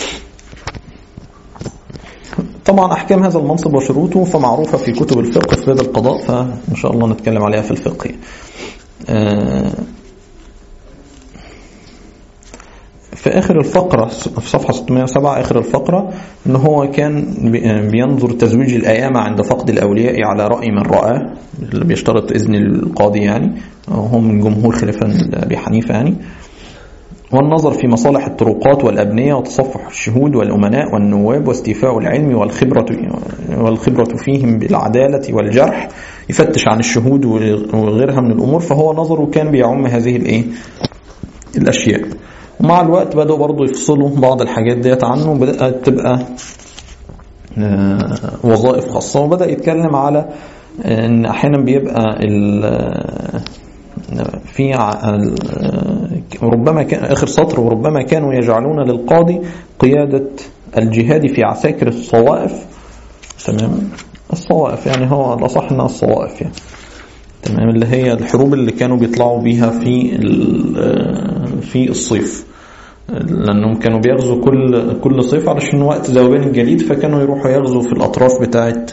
طبعا احكام هذا المنصب وشروطه فمعروفه في كتب الفقه في باب القضاء فان شاء الله نتكلم عليها في الفقه آه في آخر الفقرة في صفحة 607 آخر الفقرة إن هو كان بي- بينظر تزويج الأيامة عند فقد الأولياء على رأي من رآه اللي بيشترط إذن القاضي يعني هم من جمهور خلافا أبي حنيفة يعني والنظر في مصالح الطرقات والأبنية وتصفح الشهود والأمناء والنواب واستيفاء العلم والخبرة والخبرة فيهم بالعدالة والجرح يفتش عن الشهود وغيرها من الأمور فهو نظره كان بيعم هذه الإيه الأشياء ومع الوقت بدأوا برضو يفصلوا بعض الحاجات ديت عنه وبدأت تبقى آه، وظائف خاصة وبدأ يتكلم على ان احيانا بيبقى ال- في ع- ال- ربما كان اخر سطر وربما كانوا يجعلون للقاضي قيادة الجهاد في عساكر الصوائف تمام الصوائف يعني هو الاصح انها الصوائف يعني تمام اللي هي الحروب اللي كانوا بيطلعوا بيها في ال- في الصيف لانهم كانوا بيغزوا كل كل صيف علشان وقت ذوبان الجليد فكانوا يروحوا يغزوا في الاطراف بتاعه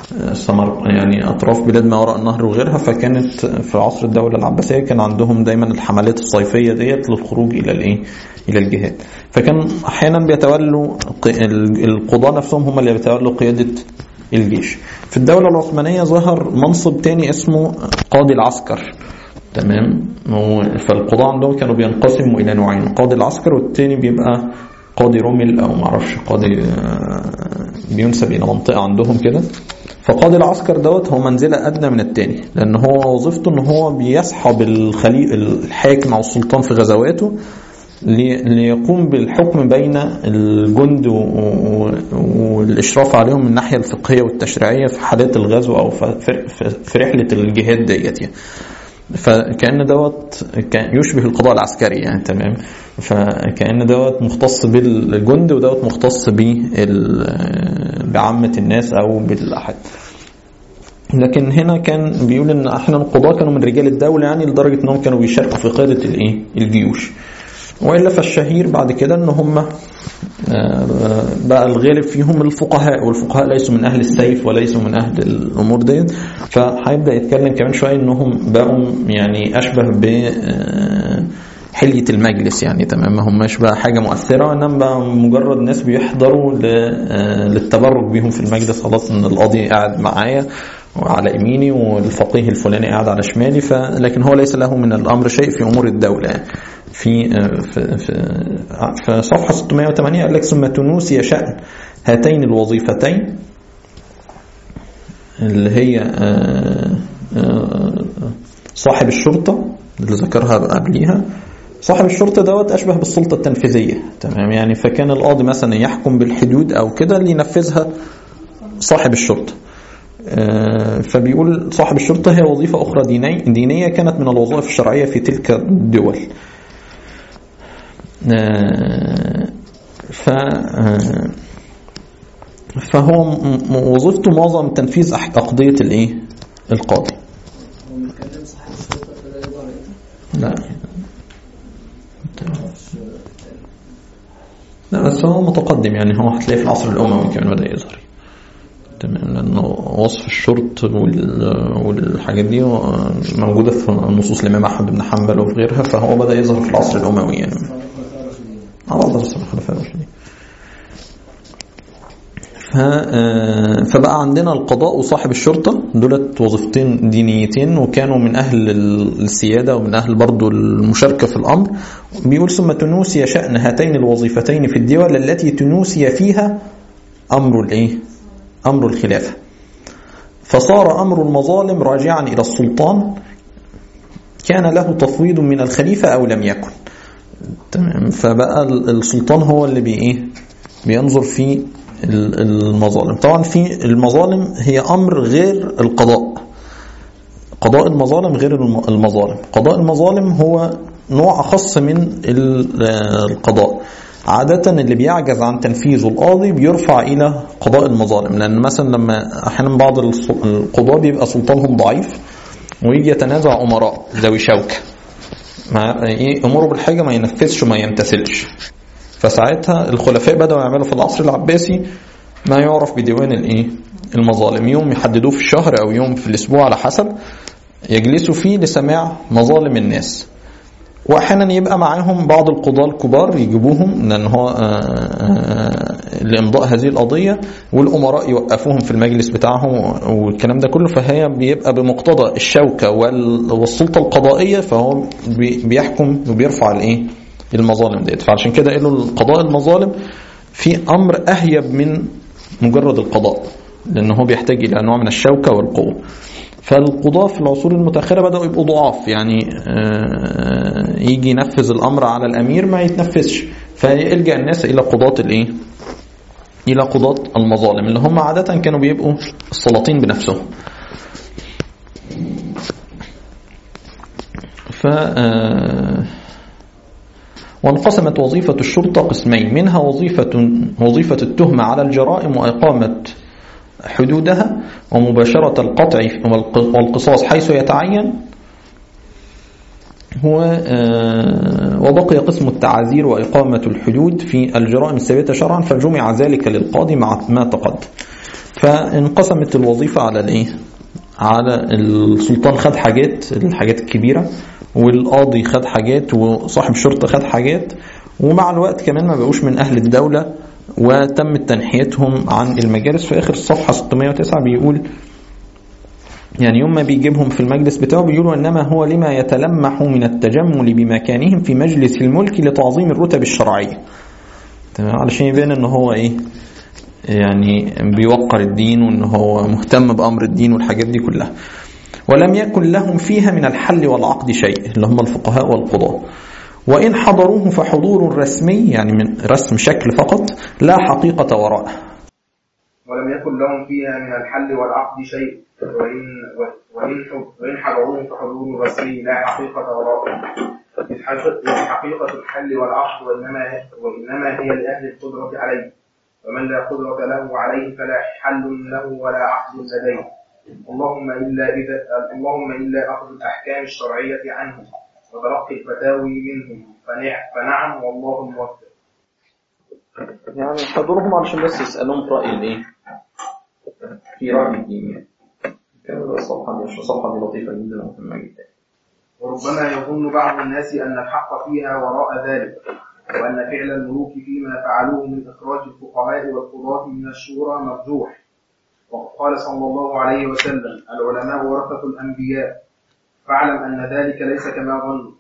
سمر يعني أطراف بلاد ما وراء النهر وغيرها فكانت في عصر الدولة العباسية كان عندهم دايما الحملات الصيفية ديت للخروج إلى الإيه إلى الجهاد فكان أحيانا بيتولوا القضاة نفسهم هم اللي بيتولوا قيادة الجيش في الدولة العثمانية ظهر منصب تاني اسمه قاضي العسكر تمام فالقضاة عندهم كانوا بينقسموا إلى نوعين قاضي العسكر والتاني بيبقى قاضي رومل أو معرفش قاضي بينسب إلى منطقة عندهم كده فقاضي العسكر دوت هو منزلة أدنى من التاني لأن هو وظيفته إن هو بيسحب الخليق الحاكم أو السلطان في غزواته ليقوم بالحكم بين الجند والإشراف عليهم من الناحية الفقهية والتشريعية في حالات الغزو أو في رحلة الجهاد ديت يعني. فكأن دوت كان يشبه القضاء العسكري يعني تمام فكأن دوت مختص بالجند ودوت مختص بعامة الناس أو بالأحد لكن هنا كان بيقول ان احنا القضاة كانوا من رجال الدولة يعني لدرجة انهم كانوا بيشاركوا في قيادة الايه الجيوش وإلا فالشهير بعد كده ان هم بقى الغالب فيهم الفقهاء والفقهاء ليسوا من أهل السيف وليسوا من أهل الأمور دي فهيبدأ يتكلم كمان شوية انهم بقوا يعني أشبه ب حلية المجلس يعني تمام ما هماش بقى حاجة مؤثرة انما بقى مجرد ناس بيحضروا للتبرك بيهم في المجلس خلاص ان القاضي قاعد معايا وعلى يميني والفقيه الفلاني قاعد على شمالي لكن هو ليس له من الامر شيء في امور الدوله في في في, في صفحه 608 قال لك ثم تنوسي شان هاتين الوظيفتين اللي هي صاحب الشرطه اللي ذكرها قبليها صاحب الشرطة دوت أشبه بالسلطة التنفيذية تمام يعني فكان القاضي مثلا يحكم بالحدود أو كده اللي ينفذها صاحب الشرطة فبيقول صاحب الشرطة هي وظيفة أخرى ديني دينية كانت من الوظائف الشرعية في تلك الدول ف فهو وظيفته معظم تنفيذ أقضية الإيه القاضي لا لا بس هو متقدم يعني هو هتلاقيه في العصر الأموي كمان بدأ يظهر تمام لأنه وصف الشرط والحاجات دي موجودة في نصوص الإمام أحمد بن حنبل وفي غيرها فهو بدأ يظهر في العصر الأموي يعني على درس الخلفاء الراشدين فبقى عندنا القضاء وصاحب الشرطة دولت وظيفتين دينيتين وكانوا من أهل السيادة ومن أهل برضو المشاركة في الأمر بيقول ثم تنوسي شأن هاتين الوظيفتين في الدول التي تنوسي فيها أمر الإيه؟ أمر الخلافة فصار أمر المظالم راجعا إلى السلطان كان له تفويض من الخليفة أو لم يكن تمام فبقى السلطان هو اللي بي إيه؟ بينظر في المظالم طبعا في المظالم هي أمر غير القضاء قضاء المظالم غير المظالم قضاء المظالم هو نوع أخص من القضاء عادة اللي بيعجز عن تنفيذه القاضي بيرفع إلى قضاء المظالم لأن مثلا لما أحيانا بعض القضاة بيبقى سلطانهم ضعيف ويجي يتنازع أمراء ذوي شوكة مع إيه أمره بالحاجة ما ينفذش وما يمتثلش فساعتها الخلفاء بدأوا يعملوا في العصر العباسي ما يعرف بديوان الايه المظالم يوم يحددوه في الشهر او يوم في الاسبوع على حسب يجلسوا فيه لسماع مظالم الناس واحيانا يبقى معاهم بعض القضاة الكبار يجيبوهم لان هو لامضاء هذه القضيه والامراء يوقفوهم في المجلس بتاعهم والكلام ده كله فهي بيبقى بمقتضى الشوكه والسلطه القضائيه فهو بيحكم وبيرفع الايه المظالم ديت فعشان كده قالوا القضاء المظالم في امر اهيب من مجرد القضاء لان هو بيحتاج الى نوع من الشوكه والقوه فالقضاة في العصور المتأخرة بدأوا يبقوا ضعاف يعني يجي ينفذ الأمر على الأمير ما يتنفذش فيلجأ الناس إلى قضاة الإيه؟ إلى قضاة المظالم اللي هم عادة كانوا بيبقوا السلاطين بنفسهم ف وانقسمت وظيفة الشرطة قسمين منها وظيفة وظيفة التهمة على الجرائم وإقامة حدودها ومباشرة القطع والقصاص حيث يتعين هو وبقي قسم التعازير وإقامة الحدود في الجرائم الثابتة شرعا فجمع ذلك للقاضي مع ما تقدم فانقسمت الوظيفة على الايه على السلطان خد حاجات الحاجات الكبيرة والقاضي خد حاجات وصاحب شرطة خد حاجات ومع الوقت كمان ما بقوش من أهل الدولة وتم تنحيتهم عن المجالس في آخر الصفحة 609 بيقول يعني يوم ما بيجيبهم في المجلس بتاعه بيقولوا إنما هو لما يتلمح من التجمل بمكانهم في مجلس الملك لتعظيم الرتب الشرعية تمام علشان يبان إن هو إيه يعني بيوقر الدين وإن هو مهتم بأمر الدين والحاجات دي كلها ولم يكن لهم فيها من الحل والعقد شيء اللي هم الفقهاء والقضاة وإن حضروه فحضور رسمي يعني من رسم شكل فقط لا حقيقة وراءه ولم يكن لهم فيها من الحل والعقد شيء وإن وإن وإن حضروه فحضور رسمي لا حقيقة وراءه إذ حقيقة إذ حقيقة الحل والعقد وإنما وإنما هي لأهل القدرة عليه ومن لا قدرة له عليه فلا حل له ولا عقد لديه اللهم إلا إذا اللهم إلا أخذ الأحكام الشرعية عنهم وتلقي الفتاوي منهم فنع- فنعم والله الموفق يعني حضورهم علشان بس يسألهم في رأي الإيه؟ في رأي الدين يعني كان الصفحة دي عشان الصفحة دي لطيفة جدا ومهمة جدا وربما يظن بعض الناس أن الحق فيها وراء ذلك وأن فعل الملوك فيما فعلوه من إخراج الفقهاء والقضاة من الشورى مرجوح وقد قال صلى الله عليه وسلم العلماء ورثة الأنبياء فاعلم أن ذلك ليس كما ظنوا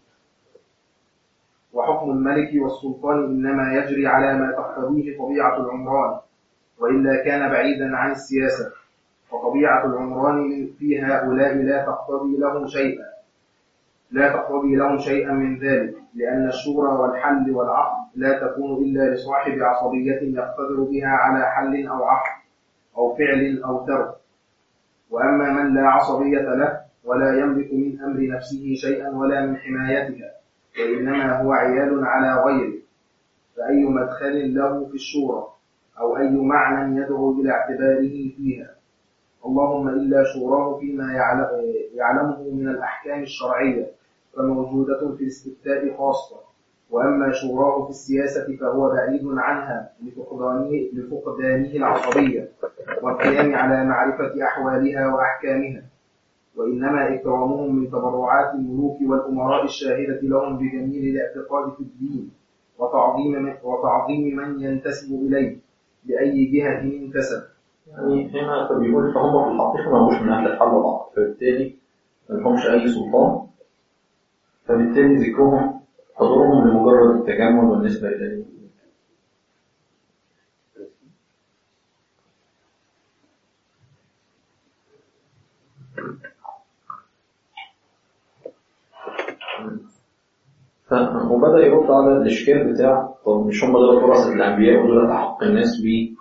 وحكم الملك والسلطان إنما يجري على ما تقتضيه طبيعة العمران وإلا كان بعيدا عن السياسة وطبيعة العمران في هؤلاء لا تقتضي له شيئا لا تقتضي لهم شيئا من ذلك لأن الشورى والحل والعقد لا تكون إلا لصاحب عصبية يقتدر بها على حل أو عقد أو فعل أو ترك وأما من لا عصبية له ولا يملك من أمر نفسه شيئا ولا من حمايتها وإنما هو عيال على غيره فأي مدخل له في الشورى أو أي معنى يدعو إلى اعتباره فيها اللهم إلا شوراه فيما يعل- يعلمه من الأحكام الشرعية فموجودة في الاستفتاء خاصة وأما شوراه في السياسة فهو بعيد عنها لفقدانه, لفقدانه العصبية والقيام على معرفة أحوالها وأحكامها وإنما إكرامهم من تبرعات الملوك والأمراء الشاهدة لهم بجميل الاعتقاد في الدين وتعظيم من, وتعظيم من ينتسب إليه بأي جهة انتسب يعني هنا بيقول فهم في الحقيقة ما هوش من أهل الحل والعقد فبالتالي ما لهمش أي سلطان فبالتالي ذكرهم حضورهم لمجرد التجمل والنسبة إليه ف... وبدأ يرد على الإشكال بتاع طب مش هم دول ورثة الأنبياء ودول أحق الناس بيه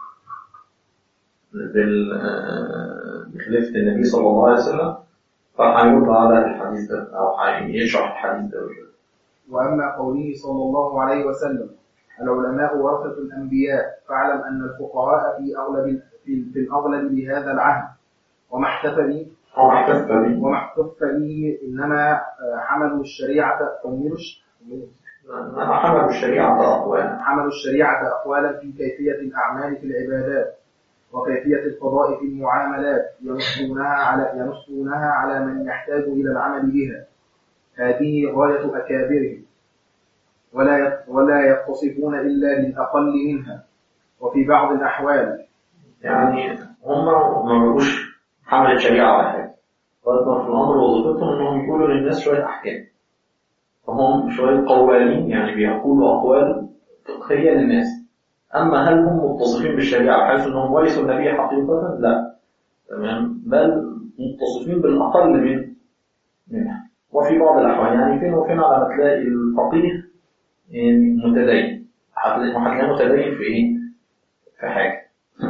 بال آه، بخلافة النبي صلى الله عليه وسلم فهيرد على الحديث ده أو هيشرح الحديث ده وأما قوله صلى الله عليه وسلم العلماء ورثة الأنبياء فاعلم أن الفقهاء في أغلب في, في الأغلب بهذا العهد وما احتفى به هو احتفى به وما احتفى به إنما آه، حملوا الشريعة تميلش أنا حملوا الشريعة أقوالا حملوا الشريعة أقوالا في كيفية الأعمال في العبادات وكيفية القضاء في المعاملات ينصونها على ينصونها على من يحتاج إلى العمل بها هذه غاية أكابرهم ولا يت- ولا يتصفون إلا بالأقل منها وفي بعض الأحوال يعني هم ما بيقولوش حمل الشريعة على حاجة ولكن في الأمر وظيفتهم إنهم يقولوا للناس شوية أحكام فهم شوية قوالين يعني بيقولوا أقوال فقهية للناس أما هل هم متصفين بالشريعة بحيث أنهم ورثوا النبي حقيقة؟ لا تمام بل متصفين بالأقل من منها وفي بعض الأحوال يعني فين وفين على ما تلاقي الفقيه يعني متدين هتلاقي هتلاقيه متدين في إيه؟ في حاجة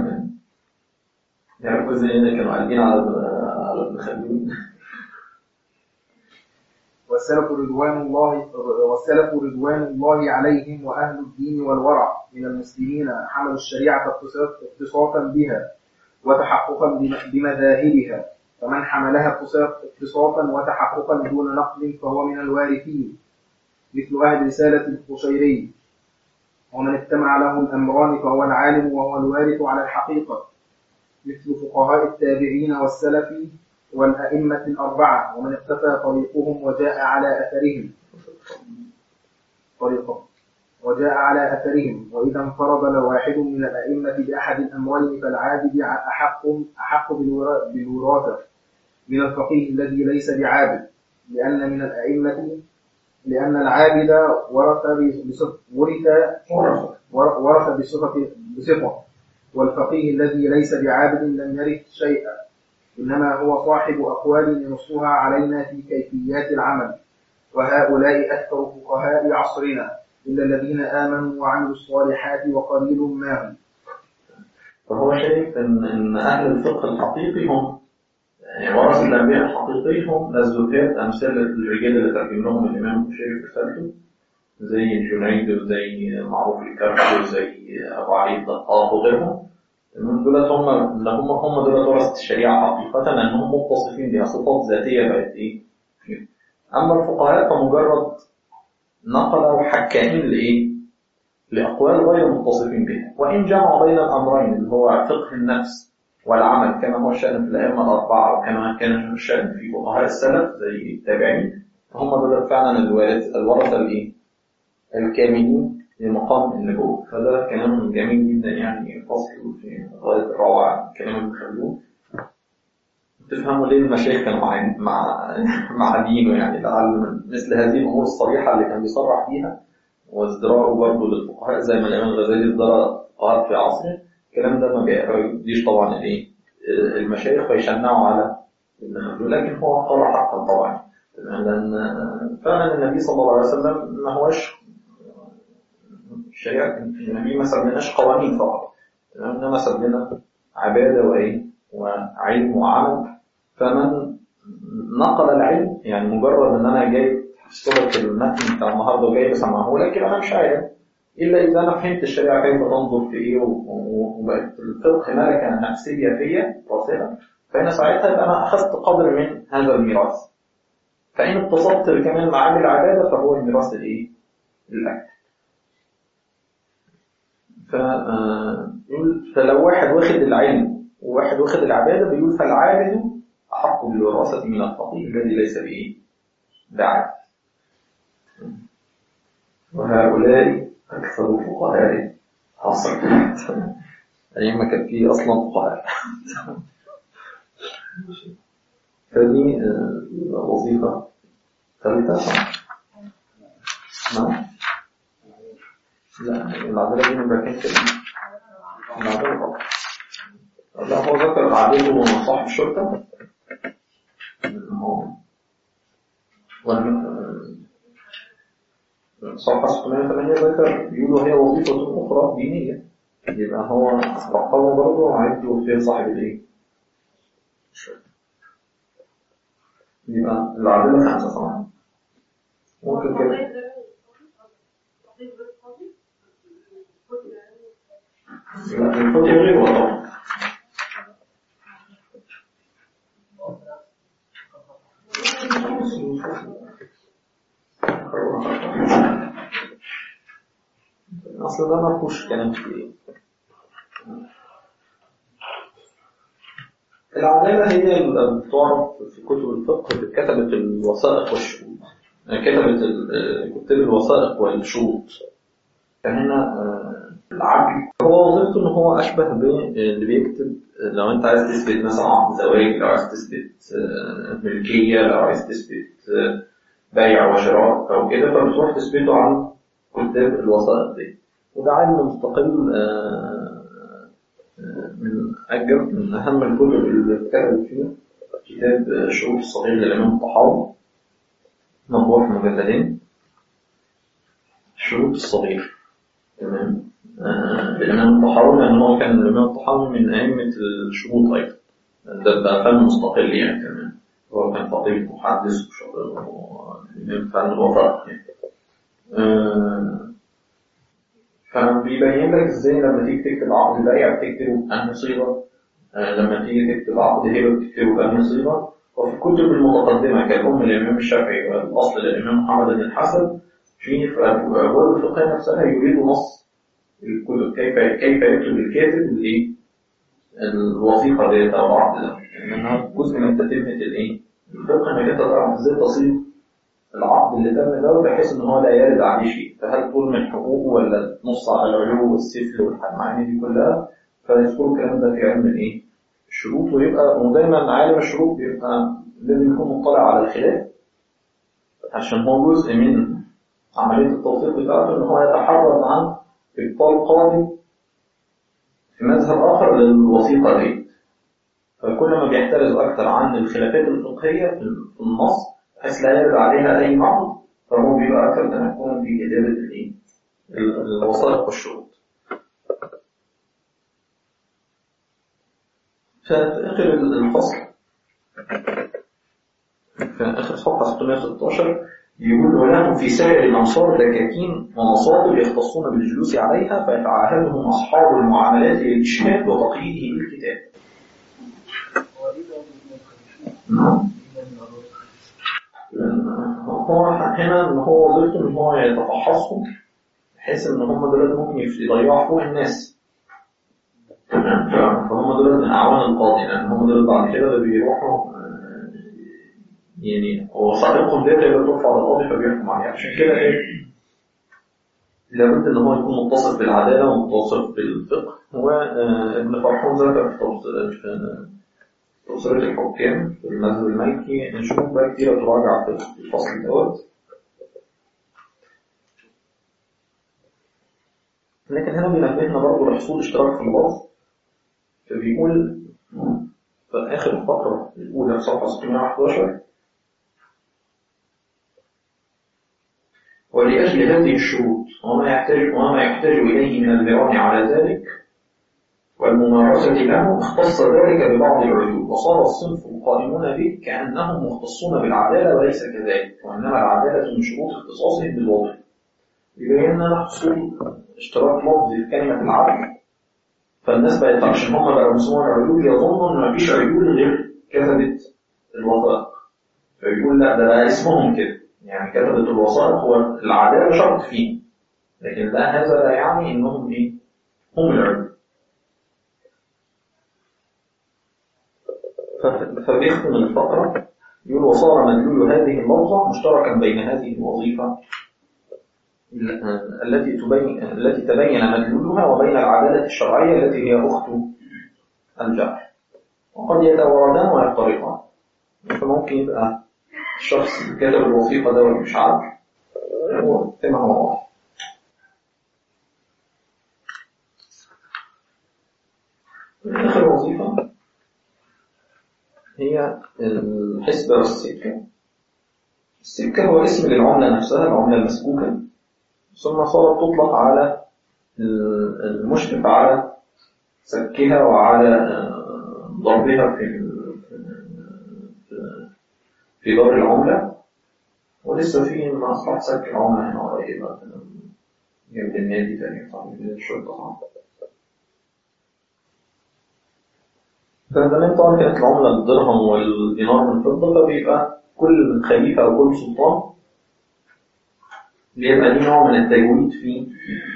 يعني زي اللي كانوا قاعدين على على ابن خلدون والسلف رضوان الله والسلف رضوان الله عليهم وأهل الدين والورع من المسلمين حملوا الشريعة اتصاف- اتصافا بها وتحققا بم- بمذاهبها فمن حملها اتصاف- اتصافا وتحققا دون نقل فهو من الوارثين مثل أهل رسالة القشيري ومن اجتمع له الأمران فهو العالم وهو الوارث على الحقيقة مثل فقهاء التابعين والسلف والأئمة الأربعة ومن اختفى طريقهم وجاء على أثرهم طريقهم وجاء على أثرهم وإذا انفرد لواحد من الأئمة بأحد الأمرين فالعابد أحق أحق بالورا- بالوراثة من الفقيه الذي ليس بعابد لأن من الأئمة لأن العابد ورث بصفة ورث ور- ورث بصفة بصفة والفقيه الذي ليس بعابد لم يرث شيئا إنما هو صاحب أقوال ينصها علينا في كيفيات العمل وهؤلاء أكثر فقهاء عصرنا إلا الذين آمنوا وعملوا الصالحات وقليل ما هم فهو شايف ان ان اهل الفقه الحقيقي هم يعني ورثه الانبياء الحقيقي هم الزهاد امثال الرجال اللي ترجم لهم الامام البشيري في رسالته زي الجنيد وزي معروف الكرخي وزي ابو علي الدقاق وغيرهم من دولت هم اللي هم هم دولت ورثه الشريعه حقيقه لانهم متصفين بها صفات ذاتيه بقت ايه؟ فيهم. اما الفقهاء فمجرد نقلوا حكائين لايه؟ لأقوال غير متصفين بها وإن جمعوا بين الأمرين اللي هو فقه النفس والعمل كما هو الشأن في الأئمة الأربعة وكما كان الشأن في فقهاء السلف زي التابعين فهم دول فعلا الوارث الورثة الإيه؟ الكاملين لمقام النبوة فده كلام جميل جدا يعني فصل في غاية الروعة كلام ابن خلدون تفهموا ليه المشايخ كانوا مع مع مع دينه يعني لعل مثل هذه الأمور الصريحة اللي كان بيصرح بيها وازدراءه برضه للفقهاء زي ما الإمام الغزالي ازدرى الفقهاء في عصره الكلام ده ما بيديش طبعا الايه المشايخ ويشنعوا على ابن خلدون لكن هو قال حقا طبعا تمام؟ لأن فعلا النبي صلى الله عليه وسلم ما هوش الشريعة النبي ما ساب قوانين فقط تمام؟ إنما ساب لنا عبادة وإيه وعلم وعمل فمن نقل العلم يعني مجرد إن أنا جاي صورة المتن بتاع النهارده وجاي بسمعه لكن أنا مش عارف إلا إذا أنا فهمت الشريعة كيف تنظر في إيه و- و- وبقت الفقه ملكة نفسية فيا راسخة فهنا ساعتها يبقى أنا أخذت قدر من هذا الميراث فإن اتصلت بكمال معاني العبادة فهو الميراث الإيه؟ الأكل ف آه، يقول فلو واحد واخد العلم وواحد واخد العبادة بيقول فالعابد أحق بالوراثة من الفقيه الذي ليس بإيه؟ بعبد وهؤلاء أكثر فقهاء عصر أيام ما كان فيه أصلا فقهاء فدي آه، وظيفة ثالثة نعم لا العدالة دي من باكين كده العدالة طبعا لا هو ذكر عدله صاحب الشرطة هو والم- صفحة 608 ذكر بيقولوا هي وظيفة أخرى دينية يبقى هو رقمه برضه عده فيها صاحب الإيه؟ الشرطة. يبقى العدالة خمسة طبعا ممكن كده لا الفقه غير طبعا أصل ده ما فيهوش كلام كتير العدالة هي اللي بتعرف في كتب الفقه اللي كتبت الوثائق والشروط يعني كتبت ال- كتب الوثائق والشروط فهنا آه، العدل هو وظيفته ان هو اشبه باللي بيكتب لو انت عايز تثبت مثلا عقد زواج لو عايز تثبت آه، ملكيه لو عايز تثبت آه، بيع وشراء او كده فبتروح تثبته عن كتاب الوثائق دي وده علم مستقل آه، آه، من أجل من أهم الكتب اللي اتكتبت فيها كتاب آه، شروط الصغير للإمام الطحاوي مطبوع في مجلدين شروط الصغير تمام آه، الإمام الطحاوي لأن هو كان الإمام الطحاوي من أئمة الشروط أيضا ده ده فن مستقل يعني كمان هو كان فقيه محدث وشاطر وإمام فن الوثائق يعني آه، فبيبين لك ازاي لما تيجي تكتب عقد بيع بتكتبه بأنهي صيغة آه، لما تيجي تكتب عقد هبة بتكتبه بأنهي صيغة وفي الكتب المتقدمة كالأم للإمام الشافعي والأصل للإمام محمد بن الحسن في في أبواب الفقه نفسها يريد نص الكتب كيف كيف يكتب الكاتب الإيه؟ الوظيفة ديت أو العقد ده لأنها جزء من تتمة الإيه؟ الفقه إنك أنت تعرف إزاي تصيغ العقد اللي تم ده بحيث إن هو لا يرد عليه شيء فهل طول من حقوقه ولا نص على العلو والسفل والمعاني دي كلها فيذكروا الكلام ده في علم الإيه؟ الشروط ويبقى ودايما عالم الشروط بيبقى لازم يكون مطلع على الخلاف عشان هو جزء من عملية التوثيق بتاعته إن هو يتحرز عن إبطال قاضي في مذهب آخر للوثيقة دي فكل ما بيحترز أكثر عن الخلافات الفقهية في النص بحيث لا يرد عليها أي نقد فهو بيبقى أكثر تمكنا في إجابة الإيه؟ الوثائق والشروط. في آخر الفصل في آخر صفحة 616 يقول ولهم في سائر الأمصار دكاكين ومصادر يختصون بالجلوس عليها فيتعاهدهم أصحاب المعاملات للإشهاد وتقييده بالكتاب. نعم. هو هنا ان هو وظيفته ان هو يتفحصهم بحيث ان هم دول ممكن يضيعوا حقوق الناس تمام فهم دول من اعوان القاضي لان هم دول بعد كده بيروحوا يعني هو صاحبهم ديت اللي بترفع على القاضي فبيحكم عليها عشان كده ايه لابد ان هو يكون متصف بالعداله ومتصف بالفقه وابن فرحون ذكر في أسرة الحكام في المذهب المالكي نشوف بقى كتير تراجع في الفصل دوت لكن هنا بينبهنا برضه لحصول اشتراك في اللفظ فبيقول في آخر الفقرة الأولى في صفحة 611 ولأجل هذه الشروط وما يحتاج وما يحتاج إليه من البيان على ذلك والممارسة له اختص ذلك ببعض العيوب وصار الصنف القائمون به كأنهم مختصون بالعدالة وليس كذلك وإنما العدالة من شروط اختصاصهم بالوظيفة يبين لنا حصول اشتراك لفظي في كلمة العدل فالناس بقت عشان هم بقوا يسموها العيوب يظنوا إن مفيش عيوب غير كتبة الوثائق فيقول لا ده بقى اسمهم كده يعني كتبة الوثائق هو العدالة شرط فيه لكن لا هذا لا يعني إنهم إيه هم العيوب فبيختم الفقرة يقول وصار مدلول هذه اللفظة مشتركا بين هذه الوظيفة التي تبين التي تبين مدلولها وبين العدالة الشرعية التي هي أخت الجرح وقد يتواردان ويفترقان فممكن يبقى الشخص اللي كتب الوظيفة ده مش عارف هو كما هو واضح آخر وظيفة هي الحسبة والسكة السكة هو اسم للعملة نفسها العملة المسكوكة ثم صارت تطلق على المشرف على سكها وعلى ضربها في في دار العملة ولسه في مصلحة سك العملة هنا قريبة جنب النادي تاني طبعا الشرطة طبعا فزمان طبعا كانت العملة بالدرهم والدينار من فضة فبيبقى كل خليفة أو كل سلطان بيبقى ليه نوع من التجويد في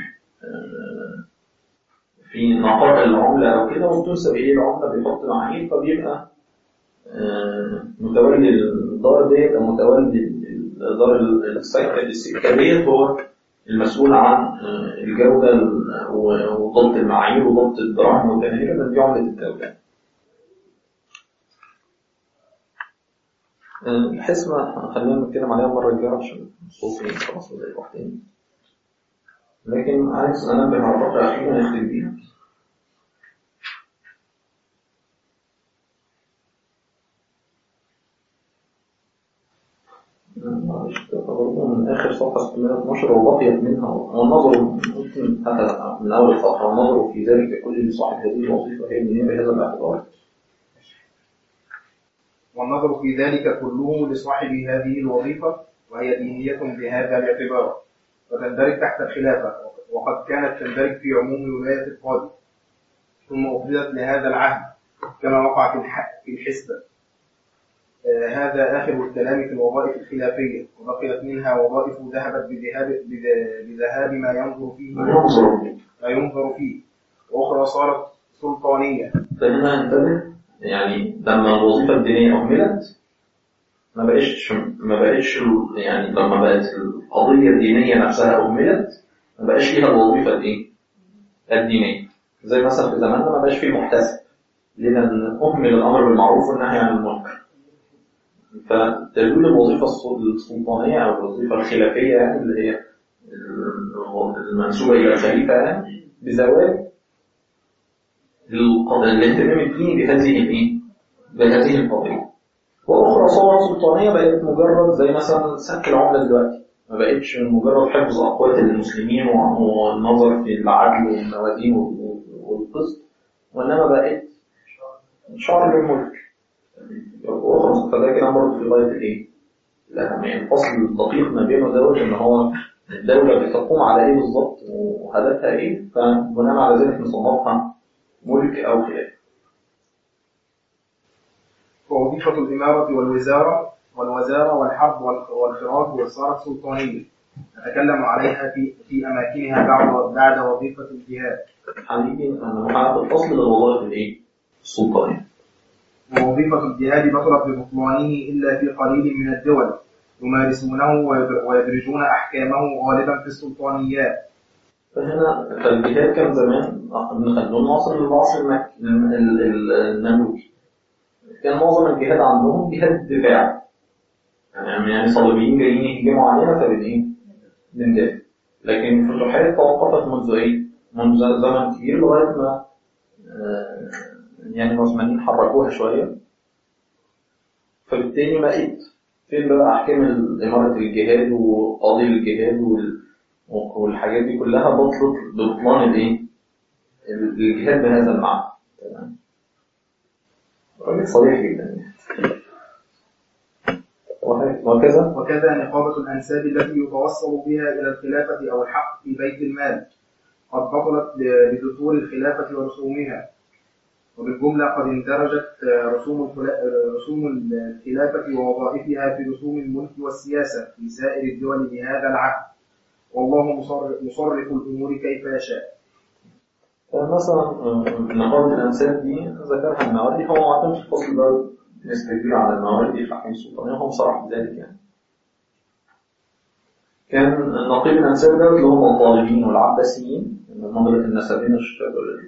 في نقاء العملة أو كده وبتنسب إليه العملة بيحط معايير فبيبقى متولي الدار ديت أو متولي دار السكة ديت هو المسؤول عن الجودة وضبط المعايير وضبط الدراهم والدنانير دي عملة الدولة. الحسبة خلينا نتكلم عليها المرة الجاية عشان صوتي خلاص بدأ يروح تاني لكن عايز أنبه على فقرة أخيرة نختم بيها برضه من آخر صفحة 612 وبقيت منها والنظر ممكن حتى من أول الصفحة والنظر في ذلك كل لصاحب هذه الوظيفة هي من بهذا الاعتبار والنظر في ذلك كله لصاحب هذه الوظيفة وهي دينية بهذا الاعتبار وتندرج تحت الخلافة وقد كانت تندرج في عموم ولاية القاضي ثم أفردت لهذا العهد كما وقع في في الحسبة آه هذا آخر الكلام في الوظائف الخلافية وبقيت منها وظائف ذهبت بذهاب بذهاب ما ينظر فيه ما ينظر فيه وأخرى صارت سلطانية فهنا انتبه يعني لما الوظيفة الدينية أهملت ما بقتش ما بقتش ال- يعني لما بقت القضية الدينية نفسها أهملت ما بقاش فيها الوظيفة الإيه؟ الدينية زي مثلا في زماننا ما بقاش فيه محتسب ليه؟ لأن أهمل الأمر بالمعروف والنهي عن المنكر فتزول الوظيفة السل- السلطانية أو الوظيفة الخلافية يعني اللي هي المنسوبة إلى الخليفة يعني بزوال الق- الاهتمام الديني بهذه الايه؟ بهذه القضية. وأخرى صور سلطانية بقت مجرد زي مثلا سك العملة دلوقتي ما بقتش مجرد حفظ أقوات المسلمين و- والنظر في العدل والموازين وال- والقسط وإنما بقت شعر للملك. وأخرى فده كده برضه في غاية الإيه؟ الأهمية الفصل الدقيق ما بينه دوت إن هو الدولة بتقوم على إيه بالظبط وهدفها إيه فبناء على ذلك نصنفها ملك أو خلافة. ووظيفة الإمارة والوزارة والوزارة والحرب والخ- والخراج والصارة السلطانية نتكلم عليها في في أماكنها بعد بعد وظيفة الجهاد هنيجي نحقق الفصل للوظائف الايه؟ السلطانية. ووظيفة الجهاد بطلت ببطلانه إلا في قليل من الدول يمارسونه ويد- ويدرجون أحكامه غالبا في السلطانيات فهنا فالجهاد كان زمان ابن خلدون واصل للعصر المك- ال- ال- المملوكي. كان معظم الجهاد عندهم جهاد دفاع. يعني يعني صليبيين جايين يهجموا علينا فبن ايه؟ بندافع. لكن الفتوحات توقفت منذ ايه؟ منذ زمن كبير لغاية ما آه، يعني العثمانيين حركوها شوية فبالتالي بقيت فين بقى أحكام إمارة الجهاد وقاضي الجهاد وال- والحاجات دي كلها بطلت ببطلان الإيه؟ الجهاد بهذا المعنى تمام راجل صريح جدا يعني. وه- وكذا وكذا نقابة الأنساب التي يتوصل بها إلى الخلافة أو الحق في بيت المال قد بطلت ب- بدخول الخلافة ورسومها وبالجملة قد اندرجت رسوم الخلا- رسوم الخلافة ووظائفها في رسوم الملك والسياسة في سائر الدول بهذا العهد والله مصر- مصرف الأمور كيف يشاء مثلا نقابة الأنساب دي ذكرها الموالي هو ما اعتمدش الفصل ده نسبة كبيرة على الموالي في الحكم السلطانية وهو صرح بذلك يعني. كان نقيب الأنساب ده اللي هم الطالبين والعباسيين نظرة النسبين الش-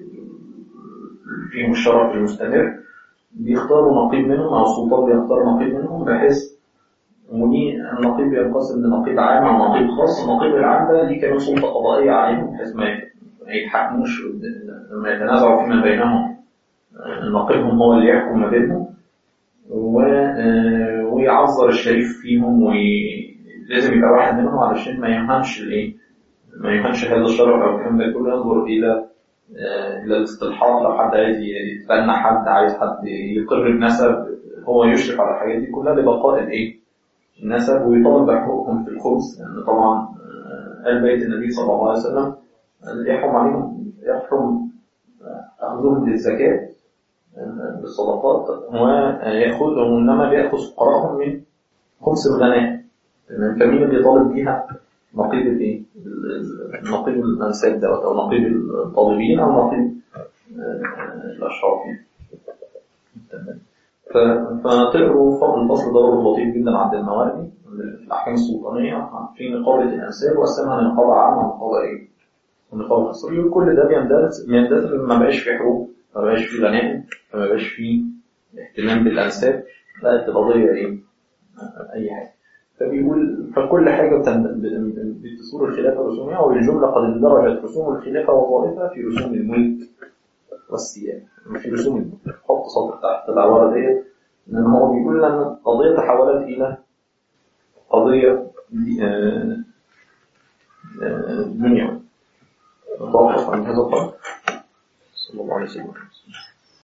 فيهم الشرف المستمر بيختاروا نقيب منهم أو السلطان بيختار نقيب منهم بحيث ودي النقيب ينقسم لنقيب عام أو نقيب خاص النقيب العام ده ليه كمان سلطة قضائية عليهم بحيث ما ما يتحكموش لما يتنازعوا فيما بينهم آه، نقيبهم هو اللي يحكم ما بينهم و... آه، ويعذر الشريف فيهم ولازم يبقى واحد منهم علشان ما يهمش الايه ما يهمش هذا الشرف او الكلام ده كله ينظر الى آه، الى الاستلحاق لو حد عايز يتبنى حد عايز حد يقر بنسب هو يشرف على الحاجات دي كلها لبقاء الايه النسب ويطالب بحقوقهم في الخبز لان طبعا آه، آل بيت النبي صلى الله عليه وسلم يحرم عليهم يحرم أخذهم للزكاة بالصدقات ويأخذهم إنما بيأخذ فقراءهم من خمس الغنائم تمام فمين اللي بيطالب بيها؟ نقيب الايه؟ نقيب الأنساب دوت أو نقيب الطالبين أو نقيب آه، الأشراف يعني. تمام ف- فتقروا فضل الفصل ده برضه لطيف جدا عند الموالي في الأحكام السلطانية في نقابة الأنساب وقسمها لنقابة عامة ونقابة إيه؟ ونقابة خاصة يقول كل ده بيندرس بيندرس ما بقاش فيه حروب ما بقاش فيه غنائم ما بقاش فيه اهتمام بالأنساب بقت القضية إيه؟ أي حاجة فبيقول فكل حاجة بتن- ب- بتصور الخلافة رسومها وبالجملة قد اندرجت رسوم الخلافة وظائفها في رسوم الملك والسيادة في رسوم الملك حط سطر تحت العبارة ديت لأن هو بيقول أن القضية تحولت إلى قضية آه، آه، دنيوية نتوقف عن هذا القدر صلى الله عليه وسلم